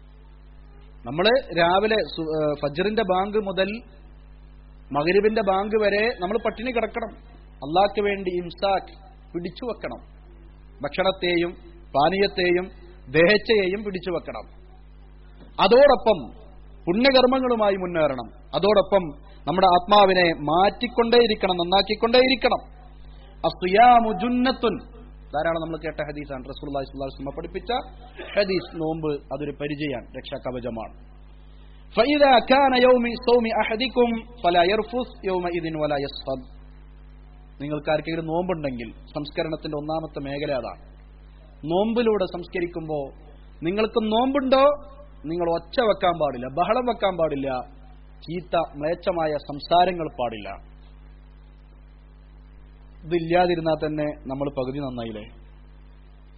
നമ്മൾ രാവിലെ ഫജറിന്റെ ബാങ്ക് മുതൽ മകരിബിന്റെ ബാങ്ക് വരെ നമ്മൾ പട്ടിണി കിടക്കണം അള്ളാഹ്ക്ക് വേണ്ടി ഇംസാഖ് പിടിച്ചു വെക്കണം ഭക്ഷണത്തെയും പാനീയത്തെയും ദേഹച്ചയെയും പിടിച്ചു വെക്കണം അതോടൊപ്പം പുണ്യകർമ്മങ്ങളുമായി മുന്നേറണം അതോടൊപ്പം നമ്മുടെ ആത്മാവിനെ മാറ്റിക്കൊണ്ടേയിരിക്കണം നന്നാക്കിക്കൊണ്ടേയിരിക്കണം അസുയാമു ജുന്നത്തുൻ ധാരാളം നമ്മൾ കേട്ട ഹദീസാണ് റസൂലുള്ളാഹി സ്വല്ലല്ലാഹു അലൈഹി വസല്ലം പഠിപ്പിച്ച ഹദീസ് നോമ്പ് അതൊരു പരിചയാണ് രക്ഷാകവചമാണ് فإذا كان يوم صوم أحدكم فلا يرفث يومئذ ولا يصخب നിങ്ങൾക്ക് ആർക്കെങ്കിലും നോമ്പുണ്ടെങ്കിൽ സംസ്കരണത്തിന്റെ ഒന്നാമത്തെ മേഖല അതാണ് നോമ്പിലൂടെ സംസ്കരിക്കുമ്പോൾ നിങ്ങൾക്ക് നോമ്പുണ്ടോ നിങ്ങൾ ഒച്ച വെക്കാൻ പാടില്ല ബഹളം വെക്കാൻ പാടില്ല ചീത്ത മ്ലേച്ഛമായ സംസാരങ്ങൾ പാടില്ല ഇതില്ലാതിരുന്നാൽ തന്നെ നമ്മൾ പകുതി നന്നായില്ലേ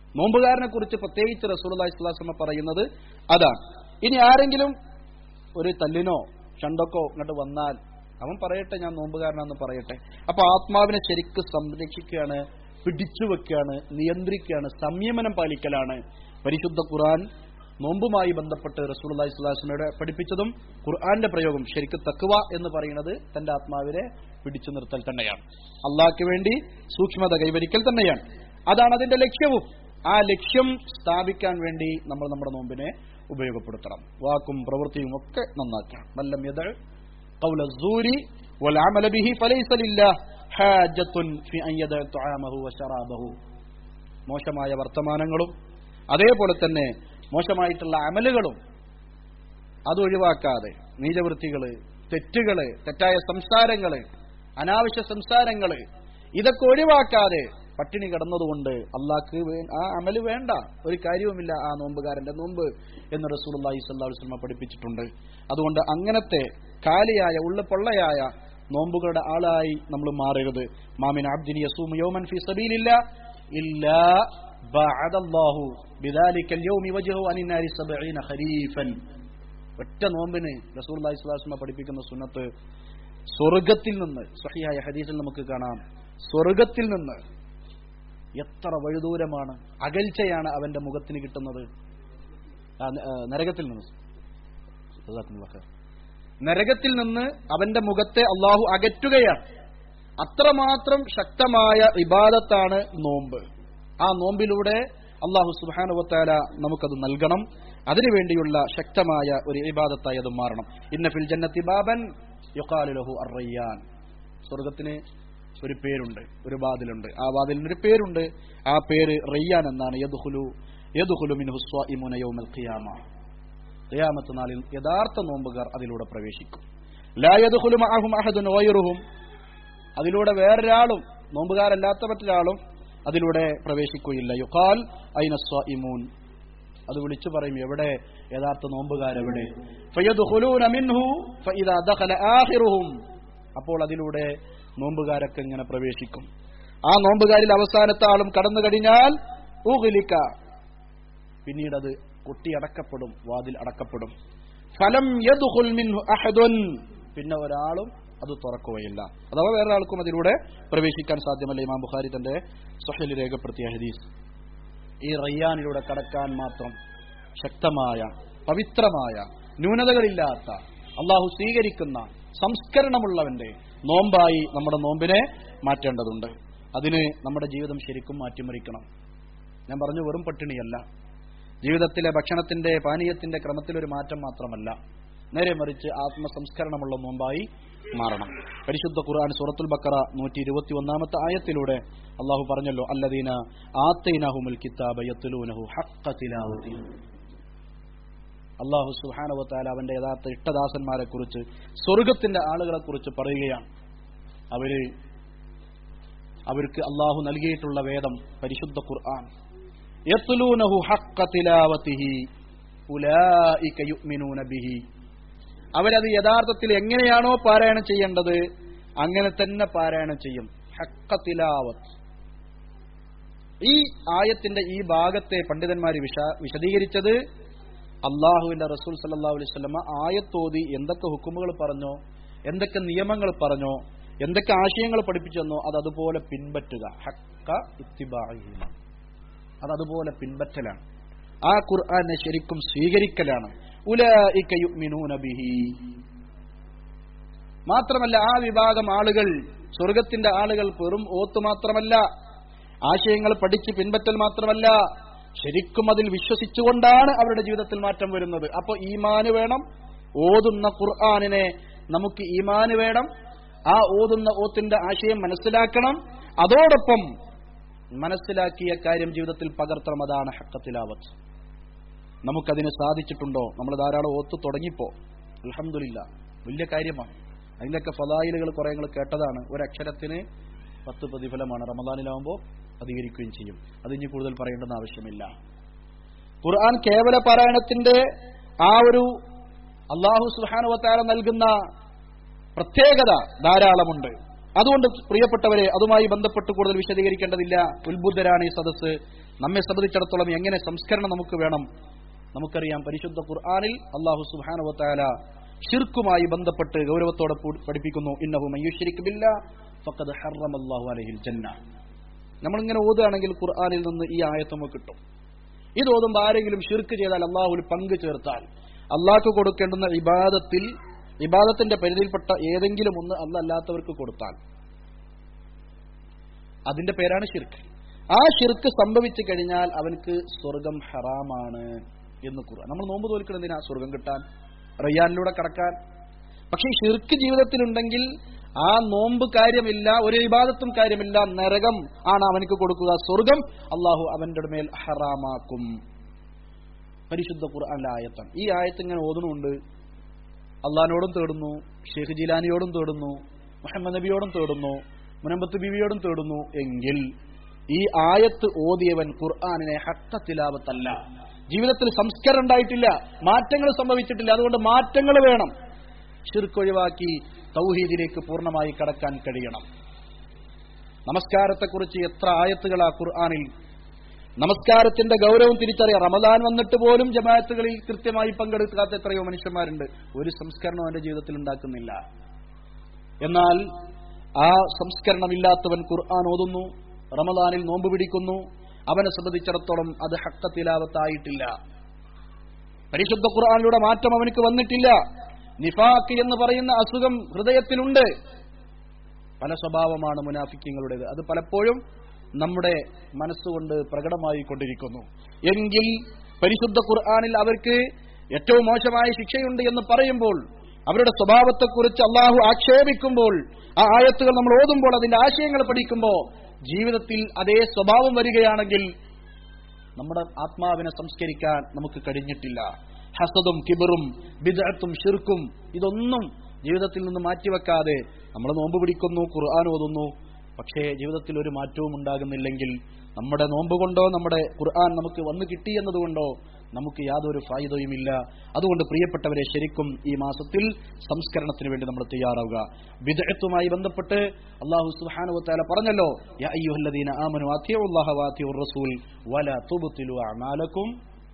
നോമ്പുകാരനെ കുറിച്ച് പ്രത്യേകിച്ച് റസൂലി സ്വലാസ്മ പറയുന്നത് അതാണ് ഇനി ആരെങ്കിലും ഒരു തല്ലിനോ ഷണ്ടക്കോ ഇങ്ങോട്ട് വന്നാൽ അവൻ പറയട്ടെ ഞാൻ നോമ്പുകാരനാന്ന് പറയട്ടെ അപ്പൊ ആത്മാവിനെ ശരിക്ക് സംരക്ഷിക്കുകയാണ് പിടിച്ചു വെക്കുകയാണ് നിയന്ത്രിക്കുകയാണ് സംയമനം പാലിക്കലാണ് പരിശുദ്ധ ഖുർആൻ നോമ്പുമായി ബന്ധപ്പെട്ട് റസൂലി സ്വലാസ്മയുടെ പഠിപ്പിച്ചതും ഖുർആന്റെ പ്രയോഗം ശരിക്ക് തക്കുവ എന്ന് പറയുന്നത് തന്റെ ആത്മാവിനെ പിടിച്ചു നിർത്തൽ തന്നെയാണ് അള്ളാഹ്ക്ക് വേണ്ടി സൂക്ഷ്മത കൈവരിക്കൽ തന്നെയാണ് അതാണ് അതിന്റെ ലക്ഷ്യവും ആ ലക്ഷ്യം സ്ഥാപിക്കാൻ വേണ്ടി നമ്മൾ നമ്മുടെ നോമ്പിനെ ഉപയോഗപ്പെടുത്തണം വാക്കും പ്രവൃത്തിയും ഒക്കെ നന്നാക്കണം വല്ലം യദ قول الزور والعمل به فليس لله حاجة في أن يدع طعامه وشرابه മോശമായ വർത്തമാനങ്ങളും അതേപോലെ തന്നെ മോശമായിട്ടുള്ള അമലുകളും അത് ഒഴിവാക്കാതെ നീചവൃത്തികള് തെറ്റുകള് തെറ്റായ സംസാരങ്ങള് അനാവശ്യ സംസാരങ്ങള് ഇതൊക്കെ ഒഴിവാക്കാതെ പട്ടിണി കിടന്നതുകൊണ്ട് അള്ളാഹ്ക്ക് വേ- ആ അമല് വേണ്ട ഒരു കാര്യവുമില്ല ആ നോമ്പുകാരന്റെ നോമ്പ് എന്ന് റസൂൽ അള്ളാഹി സ്വല്ലാഹു വസ്ലമ പഠിപ്പിച്ചിട്ടുണ്ട് അതുകൊണ്ട് അങ്ങനത്തെ കാലിയായ ഉള്ള പൊള്ളയായ നോമ്പുകളുടെ ആളായി നമ്മൾ മാറരുത് മാമിൻ അബ്ദിനി യസൂമു യൗമൻ ഫി സബീലില്ല ഇല്ലാ ബഅദല്ലാഹു ബിദാലിക്കൽ യൗമി വജ്ഹു അനിൻ നാരി സബഈന ഖരീഫൻ ഒറ്റ നോമ്പിന് റസൂൽ അള്ളാഹി സ്വലാഹു വസ്ലമ പഠിപ്പിക്കുന്ന സുന്നത്ത് സ്വർഗത്തിൽ നിന്ന് സഹിയായ ഹദീസിൽ നമുക്ക് കാണാം സ്വർഗത്തിൽ നിന്ന് എത്ര വഴുദൂരമാണ് അകൽച്ചയാണ് അവന്റെ മുഖത്തിന് കിട്ടുന്നത് ആ, ന- ആ, നരകത്തിൽ നിന്ന് ജസാക്കുമുല്ലാഹ് ഖൈർ. നരകത്തിൽ നിന്ന് അവന്റെ മുഖത്തെ അള്ളാഹു അകറ്റുകയാണ് അത്രമാത്രം ശക്തമായ ഇബാദത്താണ് നോമ്പ് ആ നോമ്പിലൂടെ അള്ളാഹു സുബാനുവത്താല നമുക്കത് നൽകണം അതിനുവേണ്ടിയുള്ള ശക്തമായ ഒരു ഇബാദത്തായി അത് മാറണം ഇന്ന ഫിൽ ജന്നത്തി ബാബൻ യുക്കാലുലഹു അറയ്യാൻ സ്വർഗത്തിന് ഒരു പേരുണ്ട് ഒരു വാതിലുണ്ട് ആ വാതിലിന് ഒരു പേരുണ്ട് ആ പേര് റയ്യാൻ എന്നാണ് യദ്ഖുലു യദ്ഖുലു മിൻഹു സ്വാഇമുന യൗമൽ ഖിയാമ ഖിയാമത്ത് നാളിൽ യഥാർത്ഥ നോമ്പുകാർ അതിലൂടെ പ്രവേശിക്കും ലാ യദ്ഖുലു മഅഹും അഹദുൻ ഗൈറുഹും അതിലൂടെ വേറൊരാളും നോമ്പുകാരല്ലാത്ത മറ്റൊരാളും അതിലൂടെ പ്രവേശിക്കുകയില്ല യുഖാൽ ഐന സ്വാഇമൂൻ അത് വിളിച്ചു പറയും എവിടെ യഥാർത്ഥ നോമ്പുകാരെവിടെ ഫയദ്ഖുലൂന മിൻഹു ഫഇദാ ദഖല ആഖിറുഹും അപ്പോൾ അതിലൂടെ നോമ്പുകാരൊക്കെ ഇങ്ങനെ പ്രവേശിക്കും ആ നോമ്പുകാരിൽ അവസാനത്തെ ആളും കടന്നു കഴിഞ്ഞാൽ ഊഹ്ലിക്ക പിന്നീട് അത് കൊട്ടിയടക്കപ്പെടും വാതിൽ അടക്കപ്പെടും ഫലം യദ്ഖുൽ മിൻഹു അഹദുൻ പിന്നെ ഒരാളും അത് തുറക്കുകയില്ല അഥവാ വേറെ ആൾക്കും അതിലൂടെ പ്രവേശിക്കാൻ സാധ്യമല്ല ഇമാം ബുഖാരി തന്റെ സ്വഹലിൽ രേഖപ്പെടുത്തിയ ഹദീസ് ഈ റയ്യാനിലൂടെ കടക്കാൻ മാത്രം ശക്തമായ പവിത്രമായ ന്യൂനതകളില്ലാത്ത അള്ളാഹു സ്വീകരിക്കുന്ന സംസ്കരണമുള്ളവന്റെ നോമ്പായി നമ്മുടെ നോമ്പിനെ മാറ്റേണ്ടതുണ്ട് അതിന് നമ്മുടെ ജീവിതം ശരിക്കും മാറ്റിമറിക്കണം ഞാൻ പറഞ്ഞു വെറും പട്ടിണിയല്ല ജീവിതത്തിലെ ഭക്ഷണത്തിന്റെ പാനീയത്തിന്റെ ക്രമത്തിലൊരു മാറ്റം മാത്രമല്ല നേരെ മറിച്ച് ആത്മസംസ്കരണമുള്ള നോമ്പായി മാറണം പരിശുദ്ധ ഖുർആൻ സൂറത്തുൽ ബക്കറ നൂറ്റി ഇരുപത്തി ഒന്നാമത്തെ ആയത്തിലൂടെ അള്ളാഹു പറഞ്ഞല്ലോ അല്ലദീന ആത്തൈനഹുമുൽ കിതാബ യത്ലൂനഹു ഹഖ്ക തിലാവതി അള്ളാഹു സുഹാനവത്താല അവന്റെ യഥാർത്ഥ ഇഷ്ടദാസന്മാരെ കുറിച്ച് സ്വർഗത്തിന്റെ ആളുകളെ കുറിച്ച് പറയുകയാണ് അവര് അവർക്ക് അള്ളാഹു നൽകിയിട്ടുള്ള വേദം പരിശുദ്ധ ഖുർആൻ യത്ലൂനഹു ഹഖ്ക തിലാവതിഹി ഉലൈക യുഅ്മിനൂന ബിഹി അവരത് യഥാർത്ഥത്തിൽ എങ്ങനെയാണോ പാരായണം ചെയ്യേണ്ടത് അങ്ങനെ തന്നെ പാരായണം ചെയ്യും ഹക്ക തിലാവത്ത് ഈ ആയത്തിന്റെ ഈ ഭാഗത്തെ പണ്ഡിതന്മാർ വിശ വിശദീകരിച്ചത് അള്ളാഹുവിന്റെ റസൂൽ സല്ലാ അലൈഹി സ്വലമ ആയത്തോതി എന്തൊക്കെ ഹുക്കുമുകൾ പറഞ്ഞോ എന്തൊക്കെ നിയമങ്ങൾ പറഞ്ഞോ എന്തൊക്കെ ആശയങ്ങൾ പഠിപ്പിച്ചെന്നോ അത് അതുപോലെ പിൻപറ്റുക ഹക്ക ഇത്തിബാഹിമാണ് അത് അതുപോലെ പിൻപറ്റലാണ് ആ ഖുർആനെ ശരിക്കും സ്വീകരിക്കലാണ് ഉലൈക യുഅ്മിനൂന ബിഹി മാത്രമല്ല ആ വിഭാഗം ആളുകൾ സ്വർഗത്തിന്റെ ആളുകൾ വെറും ഓത്ത് മാത്രമല്ല ആശയങ്ങൾ പഠിച്ച് പിൻപറ്റൽ മാത്രമല്ല ശരിക്കും അതിൽ വിശ്വസിച്ചുകൊണ്ടാണ് അവരുടെ ജീവിതത്തിൽ മാറ്റം വരുന്നത് അപ്പോൾ ഈമാന് വേണം ഓതുന്ന ഖുർആാനിനെ നമുക്ക് ഈമാന് വേണം ആ ഓതുന്ന ഓത്തിന്റെ ആശയം മനസ്സിലാക്കണം അതോടൊപ്പം മനസ്സിലാക്കിയ കാര്യം ജീവിതത്തിൽ പകർത്തണം അതാണ് ഹക്കത്തിലാവത്ത് നമുക്കതിന് സാധിച്ചിട്ടുണ്ടോ നമ്മൾ ധാരാളം ഓത്ത് തുടങ്ങിപ്പോ അലഹമില്ല വലിയ കാര്യമാണ് അതിൻ്റെയൊക്കെ ഫലായിലുകൾ കുറെ നിങ്ങൾ കേട്ടതാണ് ഒരക്ഷരത്തിന് പത്ത് പ്രതിഫലമാണ് റമദാനിലാവുമ്പോൾ അധികരിക്കുകയും ചെയ്യും അത് ഇനി കൂടുതൽ പറയേണ്ടെന്ന് ആവശ്യമില്ല ഖുർആൻ കേവല പാരായണത്തിന്റെ ആ ഒരു അള്ളാഹു സുഹാനുവത്താര നൽകുന്ന പ്രത്യേകത ധാരാളമുണ്ട് അതുകൊണ്ട് പ്രിയപ്പെട്ടവരെ അതുമായി ബന്ധപ്പെട്ട് കൂടുതൽ വിശദീകരിക്കേണ്ടതില്ല ഉത്ബുദ്ധരാണ് ഈ സദസ്സ് നമ്മെ സംബന്ധിച്ചിടത്തോളം എങ്ങനെ സംസ്കരണം നമുക്ക് വേണം നമുക്കറിയാം പരിശുദ്ധ ഖുർആാനിൽ അള്ളാഹു സുഹാനുവത്താല ഷിർക്കുമായി ബന്ധപ്പെട്ട് ഗൗരവത്തോടെ പു- പഠിപ്പിക്കുന്നു ഇന്നഹു മയ്യുഷിരിക്ക് ബില്ല ഫഖദ് ഹറമല്ലാഹു അലൈഹിൽ ജന്ന നമ്മളിങ്ങനെ ഓതുകയാണെങ്കിൽ ഖുർആാനിൽ നിന്ന് ഈ ആയത്ത് നമുക്ക് കിട്ടും ഇത് ഓതുമ്പോൾ ആരെങ്കിലും ഷിർക്ക് ചെയ്താൽ അള്ളാഹുൽ പങ്ക് ചേർത്താൽ അള്ളാഹ്ക്ക് കൊടുക്കേണ്ടുന്ന ഇബാദത്തിൽ ഇബാദത്തിന്റെ പരിധിയിൽപ്പെട്ട ഏതെങ്കിലും ഒന്ന് അല്ലല്ലാത്തവർക്ക് കൊടുത്താൽ അതിന്റെ പേരാണ് ഷിർക്ക് ആ ഷിർക്ക് സംഭവിച്ചു കഴിഞ്ഞാൽ അവൻക്ക് സ്വർഗം ഹറാമാണ് എന്ന് കുറുക നമ്മൾ നോമ്പ് തോൽക്കണം എന്തിനാ സ്വർഗം കിട്ടാൻ റയ്യാനിലൂടെ കടക്കാൻ പക്ഷേ ഈ ഷിർക്ക് ജീവിതത്തിലുണ്ടെങ്കിൽ ആ നോമ്പ് കാര്യമില്ല ഒരു വിവാദത്തും കാര്യമില്ല നരകം ആണ് അവനക്ക് കൊടുക്കുക സ്വർഗം അള്ളാഹു അവന്റെ മേൽ ഹറാമാക്കും പരിശുദ്ധ ഖുർആാനിലെ ആയത്താണ് ഈ ആയത്ത് ഇങ്ങനെ ഓതുന്നുണ്ട് അള്ളഹാനോടും തേടുന്നു ഷെയ്ഖ് ജിലാനിയോടും തേടുന്നു മുഹമ്മദ് നബിയോടും തേടുന്നു മുനമ്പത്ത് ബിവിയോടും തേടുന്നു എങ്കിൽ ഈ ആയത്ത് ഓതിയവൻ ഖുർആാനിനെ ഹക്കത്തിലാവത്തല്ല ജീവിതത്തിൽ സംസ്കാരം ഉണ്ടായിട്ടില്ല മാറ്റങ്ങൾ സംഭവിച്ചിട്ടില്ല അതുകൊണ്ട് മാറ്റങ്ങൾ വേണം ഷിർക്കൊഴിവാക്കി തൗഹീദിലേക്ക് പൂർണ്ണമായി കടക്കാൻ കഴിയണം നമസ്കാരത്തെക്കുറിച്ച് എത്ര ആയത്തുകളാ ഖുർആാനിൽ നമസ്കാരത്തിന്റെ ഗൗരവം തിരിച്ചറിയാം റമദാൻ വന്നിട്ട് പോലും ജമാഅത്തുകളിൽ കൃത്യമായി പങ്കെടുക്കാത്ത എത്രയോ മനുഷ്യന്മാരുണ്ട് ഒരു സംസ്കരണം അവന്റെ ജീവിതത്തിൽ ഉണ്ടാക്കുന്നില്ല എന്നാൽ ആ സംസ്കരണമില്ലാത്തവൻ ഖുർആൻ ഓതുന്നു റമദാനിൽ നോമ്പ് പിടിക്കുന്നു അവനെ സംബന്ധിച്ചിടത്തോളം അത് ഹക്കത്തിലാവത്തായിട്ടില്ല പരിശുദ്ധ ഖുർആാനിലൂടെ മാറ്റം അവനക്ക് വന്നിട്ടില്ല നിഫാക്ക് എന്ന് പറയുന്ന അസുഖം ഹൃദയത്തിലുണ്ട് പല സ്വഭാവമാണ് മുനാഫിക്കങ്ങളുടേത് അത് പലപ്പോഴും നമ്മുടെ മനസ്സുകൊണ്ട് പ്രകടമായി കൊണ്ടിരിക്കുന്നു എങ്കിൽ പരിശുദ്ധ ഖുർആാനിൽ അവർക്ക് ഏറ്റവും മോശമായ ശിക്ഷയുണ്ട് എന്ന് പറയുമ്പോൾ അവരുടെ സ്വഭാവത്തെക്കുറിച്ച് അള്ളാഹു ആക്ഷേപിക്കുമ്പോൾ ആ ആയത്തുകൾ നമ്മൾ ഓതുമ്പോൾ അതിന്റെ ആശയങ്ങൾ പഠിക്കുമ്പോൾ ജീവിതത്തിൽ അതേ സ്വഭാവം വരികയാണെങ്കിൽ നമ്മുടെ ആത്മാവിനെ സംസ്കരിക്കാൻ നമുക്ക് കഴിഞ്ഞിട്ടില്ല ഹസദും കിബറും ബിദഅത്തും ഷിർക്കും ഇതൊന്നും ജീവിതത്തിൽ നിന്ന് മാറ്റിവെക്കാതെ നമ്മൾ നോമ്പ് പിടിക്കുന്നു ഖുർആൻ ഓതുന്നു പക്ഷേ ജീവിതത്തിൽ ഒരു മാറ്റവും ഉണ്ടാകുന്നില്ലെങ്കിൽ നമ്മുടെ നോമ്പ് കൊണ്ടോ നമ്മുടെ ഖുർആൻ നമുക്ക് വന്നു കിട്ടി എന്നതുകൊണ്ടോ നമുക്ക് യാതൊരു ഫായിദയുമില്ല അതുകൊണ്ട് പ്രിയപ്പെട്ടവരെ ശരിക്കും ഈ മാസത്തിൽ സംസ്കരണത്തിന് വേണ്ടി നമ്മൾ തയ്യാറാവുക വിദഗ്ധത്തുമായി ബന്ധപ്പെട്ട് അള്ളാഹു സുബ്ഹാനഹു പറഞ്ഞല്ലോ യാ അയ്യുഹല്ലദീന ആമനു അത്തിയുല്ലാഹ വാത്തിയുർ റസൂൽ വല തുബ്തിലു അമാലക്കും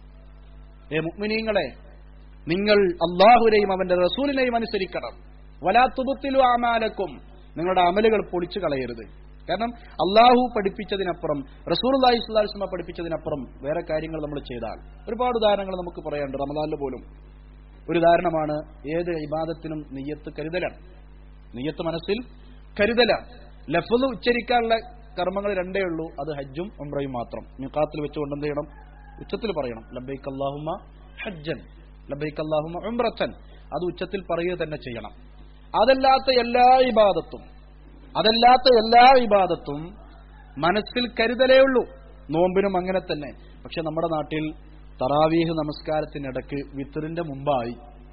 ഏ മുഅ്മിനീങ്ങളെ നിങ്ങൾ അള്ളാഹുവിനെയും അവന്റെ റസൂലിനെയും അനുസരിക്കണം വലാ തുബ്തിലു അമാലക്കും നിങ്ങളുടെ അമലുകൾ പൊളിച്ചു കളയരുത് കാരണം അള്ളാഹു പഠിപ്പിച്ചതിനപ്പുറം റസൂൽ അള്ളാഹി സ്വലാസ്മ പഠിപ്പിച്ചതിനപ്പുറം വേറെ കാര്യങ്ങൾ നമ്മൾ ചെയ്താൽ ഒരുപാട് ഉദാഹരണങ്ങൾ നമുക്ക് പറയാനുണ്ട് റമദാനിൽ പോലും ഒരു ഉദാഹരണമാണ് ഏത് ഇബാദത്തിനും നെയ്യത്ത് കരുതലാണ് നെയ്യത്ത് മനസ്സിൽ കരുതലാണ് ലഫ്ല് ഉച്ചരിക്കാനുള്ള കർമ്മങ്ങൾ രണ്ടേ ഉള്ളൂ അത് ഹജ്ജും ഉംറയും മാത്രം മിക്കാത്തിൽ വെച്ചുകൊണ്ട് എന്ത് ചെയ്യണം ഉച്ചത്തിൽ പറയണം ലബൈക്ക് അള്ളാഹുമ ഹജ്ജൻ ലബൈക്ക് അള്ളാഹുമ ഉംറത്തൻ അത് ഉച്ചത്തിൽ പറയുക തന്നെ ചെയ്യണം അതല്ലാത്ത എല്ലാ ഇബാദത്തും അതല്ലാത്ത എല്ലാ ഇബാദത്തും മനസ്സിൽ കരുതലേ ഉള്ളൂ നോമ്പിനും അങ്ങനെ തന്നെ പക്ഷെ നമ്മുടെ നാട്ടിൽ തറാവീഹ് നമസ്കാരത്തിനിടക്ക് വിത്തറിന്റെ മുമ്പായി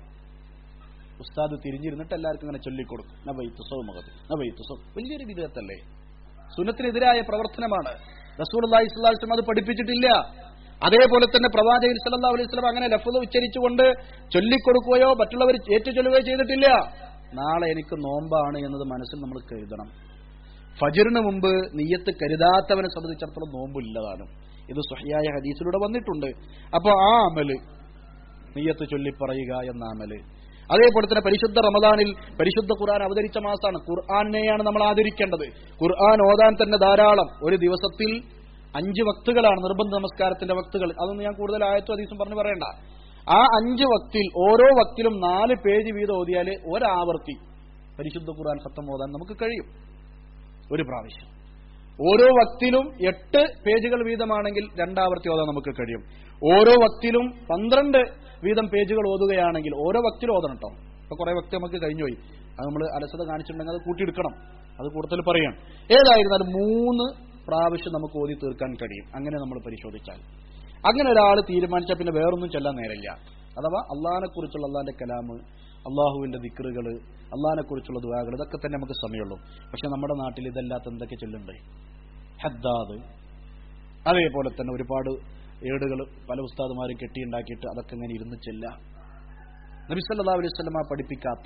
ഉസ്താദ് തിരിഞ്ഞിരുന്നിട്ട് എല്ലാവർക്കും ഇങ്ങനെ ചൊല്ലിക്കൊടുക്കും നബൈത്തു സൗമകത് നബൈത്തു സൗ വലിയൊരു വിധേയത്തല്ലേ സുന്നത്തിനെതിരായ പ്രവർത്തനമാണ് റസൂൽ അള്ളാഹി സ്വലാസ്ലം അത് പഠിപ്പിച്ചിട്ടില്ല അതേപോലെ തന്നെ പ്രവാചകൻ സല്ലല്ലാഹു അലൈഹി വസല്ലം അങ്ങനെ ലഫ്ള് ഉച്ചരിച്ചുകൊണ്ട് ചൊല്ലിക്കൊടുക്കുകയോ മറ്റുള്ളവർ ഏറ്റുചൊല്ലുകയോ ചെയ്തിട്ടില്ല നാളെ എനിക്ക് നോമ്പാണ് എന്നത് മനസ്സിൽ നമ്മൾ കരുതണം ഫജിറിന് മുമ്പ് നീയത്ത് കരുതാത്തവനെ സംബന്ധിച്ചിടത്തോളം നോമ്പില്ലതാണ് ഇത് സ്വഹിയായ ഹദീസിലൂടെ വന്നിട്ടുണ്ട് അപ്പൊ ആ അമല് നീയത്ത് ചൊല്ലി പറയുക എന്ന അമല് അതേപോലെ തന്നെ പരിശുദ്ധ റമദാനിൽ പരിശുദ്ധ ഖുർആൻ അവതരിച്ച മാസമാണ് ഖുർആാനെയാണ് നമ്മൾ ആദരിക്കേണ്ടത് ഖുർആൻ ഓതാൻ തന്നെ ധാരാളം ഒരു ദിവസത്തിൽ അഞ്ച് വക്തുകളാണ് നിർബന്ധ നമസ്കാരത്തിന്റെ വക്തുകൾ അതൊന്നും ഞാൻ കൂടുതൽ ആയത്തും ഹദീസും പറഞ്ഞു പറയണ്ട ആ അഞ്ച് വക്തിൽ ഓരോ വക്തിലും നാല് പേജ് വീതം ഓതിയാൽ ഒരാവർത്തി പരിശുദ്ധ ഖുർആൻ സത്തം ഓതാൻ നമുക്ക് കഴിയും ഒരു പ്രാവശ്യം ഓരോ വക്തിലും എട്ട് പേജുകൾ വീതമാണെങ്കിൽ രണ്ടാവർത്തി ഓതാൻ നമുക്ക് കഴിയും ഓരോ വക്തിലും പന്ത്രണ്ട് വീതം പേജുകൾ ഓതുകയാണെങ്കിൽ ഓരോ വക്തിലും ഓതണം കേട്ടോ ഇപ്പൊ കുറെ വക്തി നമുക്ക് കഴിഞ്ഞുപോയി അത് നമ്മൾ അലസത കാണിച്ചിട്ടുണ്ടെങ്കിൽ അത് കൂട്ടിയെടുക്കണം അത് കൂടുതൽ പറയാം ഏതായിരുന്നാലും മൂന്ന് പ്രാവശ്യം നമുക്ക് ഓതി തീർക്കാൻ കഴിയും അങ്ങനെ നമ്മൾ പരിശോധിച്ചാൽ അങ്ങനെ ഒരാൾ തീരുമാനിച്ചാൽ പിന്നെ വേറൊന്നും ചെല്ലാൻ നേരമില്ല അഥവാ അള്ളഹാനെ കുറിച്ചുള്ള അള്ളാന്റെ കലാമ് അള്ളാഹുവിന്റെ ദിക്റുകൾ അള്ളഹാനെ കുറിച്ചുള്ള ദുവാകൾ ഇതൊക്കെ തന്നെ നമുക്ക് സമയമുള്ളൂ പക്ഷെ നമ്മുടെ നാട്ടിൽ ഇതല്ലാത്ത എന്തൊക്കെ ചൊല്ലുണ്ട് ഹദ്ദാദ് അതേപോലെ തന്നെ ഒരുപാട് ഏടുകൾ പല ഉസ്താദുമാരും കെട്ടിയുണ്ടാക്കിയിട്ട് അതൊക്കെ ഇങ്ങനെ ഇരുന്ന് ചെല്ല നബിസല്ലാ അലൈഹി സ്വലമ പഠിപ്പിക്കാത്ത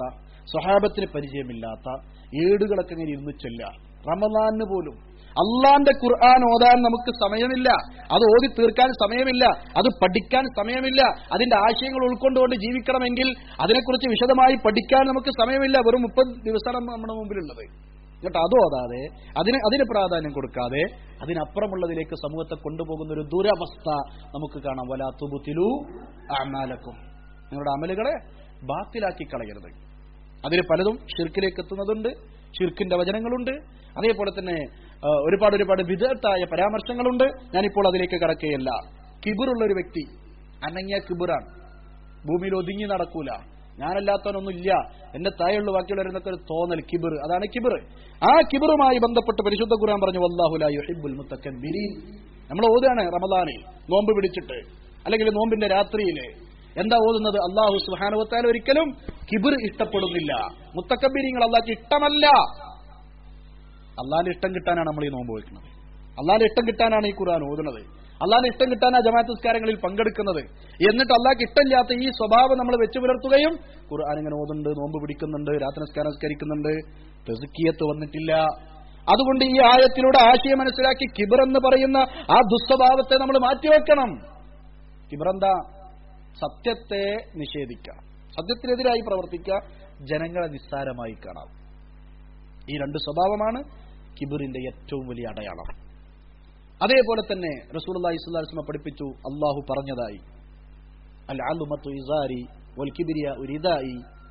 സ്വഹാബത്തിന് പരിചയമില്ലാത്ത ഏടുകളൊക്കെ ഇങ്ങനെ ഇരുന്ന് ചെല്ലുക റമദാനിന് പോലും അള്ളാന്റെ ഖുർആൻ ഓതാൻ നമുക്ക് സമയമില്ല അത് ഓതി തീർക്കാൻ സമയമില്ല അത് പഠിക്കാൻ സമയമില്ല അതിന്റെ ആശയങ്ങൾ ഉൾക്കൊണ്ടുകൊണ്ട് ജീവിക്കണമെങ്കിൽ അതിനെക്കുറിച്ച് വിശദമായി പഠിക്കാൻ നമുക്ക് സമയമില്ല വെറും മുപ്പത് ദിവസമാണ് നമ്മുടെ മുമ്പിലുള്ളത് എന്നിട്ട് അത് ഓതാതെ അതിന് അതിന് പ്രാധാന്യം കൊടുക്കാതെ അതിനപ്പുറമുള്ളതിലേക്ക് സമൂഹത്തെ കൊണ്ടുപോകുന്ന ഒരു ദുരവസ്ഥ നമുക്ക് കാണാം വലാത്തുബുത്തിലു അമാലക്കും നിങ്ങളുടെ അമലുകളെ ബാത്തിലാക്കി കളയരുത് അതിൽ പലതും ഷിർക്കിലേക്ക് എത്തുന്നതുണ്ട് ഷിർക്കിന്റെ വചനങ്ങളുണ്ട് അതേപോലെ തന്നെ ആ, ഒരുപാട് ഒരുപാട് വിദഗ്ധായ പരാമർശങ്ങളുണ്ട് ഞാനിപ്പോൾ അതിലേക്ക് കടക്കുകയല്ല കിബിറുള്ള ഒരു വ്യക്തി അനങ്ങിയ കിബിറാണ് ഭൂമിയിൽ ഒതുങ്ങി നടക്കൂല ഞാനല്ലാത്തവനൊന്നുമില്ല എന്റെ തായുള്ള ബാക്കിയുള്ളവരെന്നൊക്കെ ഒരു തോന്നൽ കിബിർ അതാണ് കിബിർ ആ കിബിറുമായി ബന്ധപ്പെട്ട് പരിശുദ്ധ ഖുർആൻ പറഞ്ഞു വല്ലാഹുല യുഹിബ്ബുൽ മുത്തക്കബ്ബിരീൻ നമ്മൾ ഓതുകയാണ് റമദാനിൽ നോമ്പ് പിടിച്ചിട്ട് അല്ലെങ്കിൽ നോമ്പിന്റെ രാത്രിയില് എന്താ ഓതുന്നത് അള്ളാഹു സുഹാനുവത്താൽ ഒരിക്കലും കിബിർ ഇഷ്ടപ്പെടുന്നില്ല മുത്തക്കബീരിങ്ങൾ അള്ളാഹ്ക്ക് ഇഷ്ടമല്ല അള്ളാഹിന്റെ ഇഷ്ടം കിട്ടാനാണ് നമ്മൾ ഈ നോമ്പ് വയ്ക്കുന്നത് അള്ളാഹിന്റെ ഇഷ്ടം കിട്ടാനാണ് ഈ ഖുർആൻ ഓതുന്നത് അള്ളാഹിന്റെ ഇഷ്ടം കിട്ടാനാണ് ജമാഅത്ത് നിസ്കാരങ്ങളിൽ പങ്കെടുക്കുന്നത് എന്നിട്ട് അള്ളാഹ്ക്ക് ഇഷ്ടമില്ലാത്ത ഈ സ്വഭാവം നമ്മൾ വെച്ചു പുലർത്തുകയും ഖുർആൻ ഇങ്ങനെ ഓതുന്നുണ്ട് നോമ്പ് പിടിക്കുന്നുണ്ട് രാത്രി നിസ്കാരം നിസ്കരിക്കുന്നുണ്ട് തെസുക്കിയത്ത് വന്നിട്ടില്ല അതുകൊണ്ട് ഈ ആയത്തിലൂടെ ആശയം മനസ്സിലാക്കി കിബർ എന്ന് പറയുന്ന ആ ദുസ്വഭാവത്തെ നമ്മൾ മാറ്റിവെക്കണം കിബറെന്താ സത്യത്തെ നിഷേധിക്കുക സത്യത്തിനെതിരായി പ്രവർത്തിക്കുക ജനങ്ങളെ നിസ്സാരമായി കാണാം ഈ രണ്ട് സ്വഭാവമാണ് കിബിറിന്റെ ഏറ്റവും വലിയ അടയാളം അതേപോലെ തന്നെ റസൂലി സ്വലാസ്മ പഠിപ്പിച്ചു അള്ളാഹു പറഞ്ഞതായി അൽ ആലുമത്തു ഇസാരി വൽ കിബിരിയ ഉരിദായി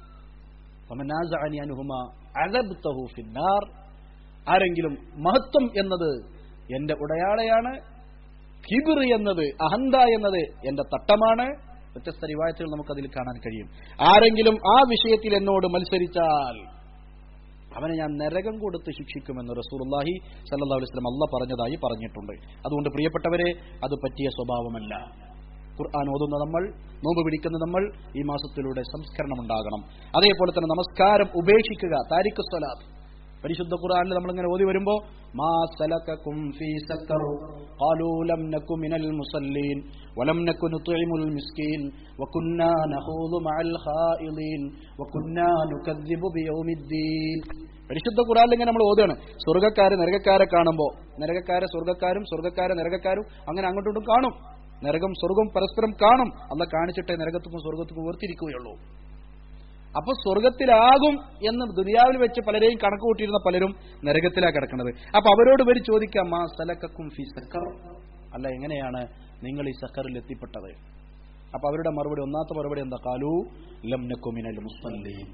ആരെങ്കിലും മഹത്വം എന്നത് എന്റെ ഉടയാളയാണ് കിബിർ എന്നത് അഹന്ത എന്നത് എന്റെ തട്ടമാണ് വ്യത്യസ്ത റിവായത്തുകൾ നമുക്കതിൽ കാണാൻ കഴിയും ആരെങ്കിലും ആ വിഷയത്തിൽ എന്നോട് മത്സരിച്ചാൽ അവനെ ഞാൻ നരകം കൊടുത്ത് ശിക്ഷിക്കുമെന്ന് റസൂർല്ലാഹി സല്ലാ അലൈസ്ലം അല്ല പറഞ്ഞതായി പറഞ്ഞിട്ടുണ്ട് അതുകൊണ്ട് പ്രിയപ്പെട്ടവരെ അത് പറ്റിയ സ്വഭാവമല്ല ഖുർആൻ ഓതുന്ന നമ്മൾ നോമ്പ് പിടിക്കുന്ന നമ്മൾ ഈ മാസത്തിലൂടെ സംസ്കരണം ഉണ്ടാകണം അതേപോലെ തന്നെ നമസ്കാരം ഉപേക്ഷിക്കുക താരിഖ് സ്വലാത്ത് പരിശുദ്ധ ഖുർആനിൽ നമ്മൾ ഇങ്ങനെ ഓതി വരുമ്പോ മാ സലകകും ഫീ സക്കർ ഖാലൂ ലം നകു മിനൽ മുസല്ലീൻ വലം നകു നുത്ഇമുൽ മിസ്കീൻ വകുന്നാ നഖൂദു മഅൽ ഖായിദീൻ വകുന്നാ നുകദ്ദിബു ബിയൗമിദ്ദീൻ പരിശുദ്ധ ഖുർആനിൽ ഇങ്ങനെ നമ്മൾ ഓതുകയാണ് സ്വർഗ്ഗക്കാരെ നരകക്കാരെ കാണുമ്പോൾ നരകക്കാരെ സ്വർഗ്ഗക്കാരും സ്വർഗ്ഗക്കാരെ നരകക്കാരും അങ്ങനെ അങ്ങോട്ടും ഇങ്ങോട്ടും കാണും നരകം സ്വർഗം പരസ്പരം കാണും അല്ല കാണിച്ചിട്ടേ നരകത്തുക്കും സ്വർഗത്തുക്കും വേർതിരിക്കുകയുള്ളൂ അപ്പൊ സ്വർഗത്തിലാകും എന്ന് ദുനിയാവിൽ വെച്ച് പലരെയും കണക്ക് കൂട്ടിയിരുന്ന പലരും നരകത്തിലാ കിടക്കുന്നത് അപ്പൊ അവരോട് വരി ചോദിക്കാം മാ സലക്കും ഫി സക്കർ അല്ല എങ്ങനെയാണ് നിങ്ങൾ ഈ സക്കറിൽ എത്തിപ്പെട്ടത് അപ്പൊ അവരുടെ മറുപടി ഒന്നാമത്തെ മറുപടി എന്താ കാലു ലം നക്കുമിനൽ മുസ്ലീം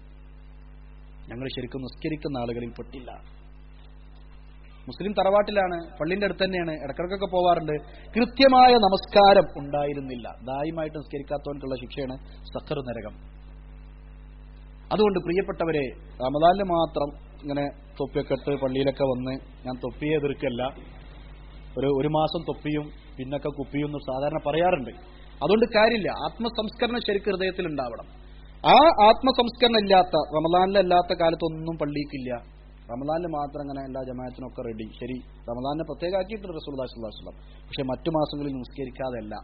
ഞങ്ങൾ ശരിക്കും നിസ്കരിക്കുന്ന ആളുകളിൽ പെട്ടില്ല മുസ്ലിം തറവാട്ടിലാണ് പള്ളിന്റെ അടുത്ത് തന്നെയാണ് ഇടക്കിടക്കൊക്കെ പോവാറുണ്ട് കൃത്യമായ നമസ്കാരം ഉണ്ടായിരുന്നില്ല ദായമായിട്ട് നിസ്കരിക്കാത്തവൻക്കുള്ള ശിക്ഷയാണ് സഖർ നരകം അതുകൊണ്ട് പ്രിയപ്പെട്ടവരെ റമദാനിൽ മാത്രം ഇങ്ങനെ തൊപ്പിയൊക്കെ ഇട്ട് പള്ളിയിലൊക്കെ വന്ന് ഞാൻ തൊപ്പിയെ എതിർക്കല്ല ഒരു ഒരു മാസം തൊപ്പിയും പിന്നൊക്കെ കുപ്പിയും എന്ന് സാധാരണ പറയാറുണ്ട് അതുകൊണ്ട് കാര്യമില്ല ആത്മസംസ്കരണം ശരിക്കും ഹൃദയത്തിൽ ഉണ്ടാവണം ആ ആത്മസംസ്കരണം ഇല്ലാത്ത റമദാനിലല്ലാത്ത കാലത്തൊന്നും പള്ളിക്കില്ല റമദാനിൽ മാത്രം അങ്ങനെ എല്ലാ ജമാഅത്തിനും ഒക്കെ റെഡി ശരി റമദാനിനെ പ്രത്യേകമാക്കിയിട്ടുണ്ട് റസൂൽ വസ്ലാം പക്ഷെ മറ്റു മാസങ്ങളിൽ നിസ്കരിക്കാതെ അല്ല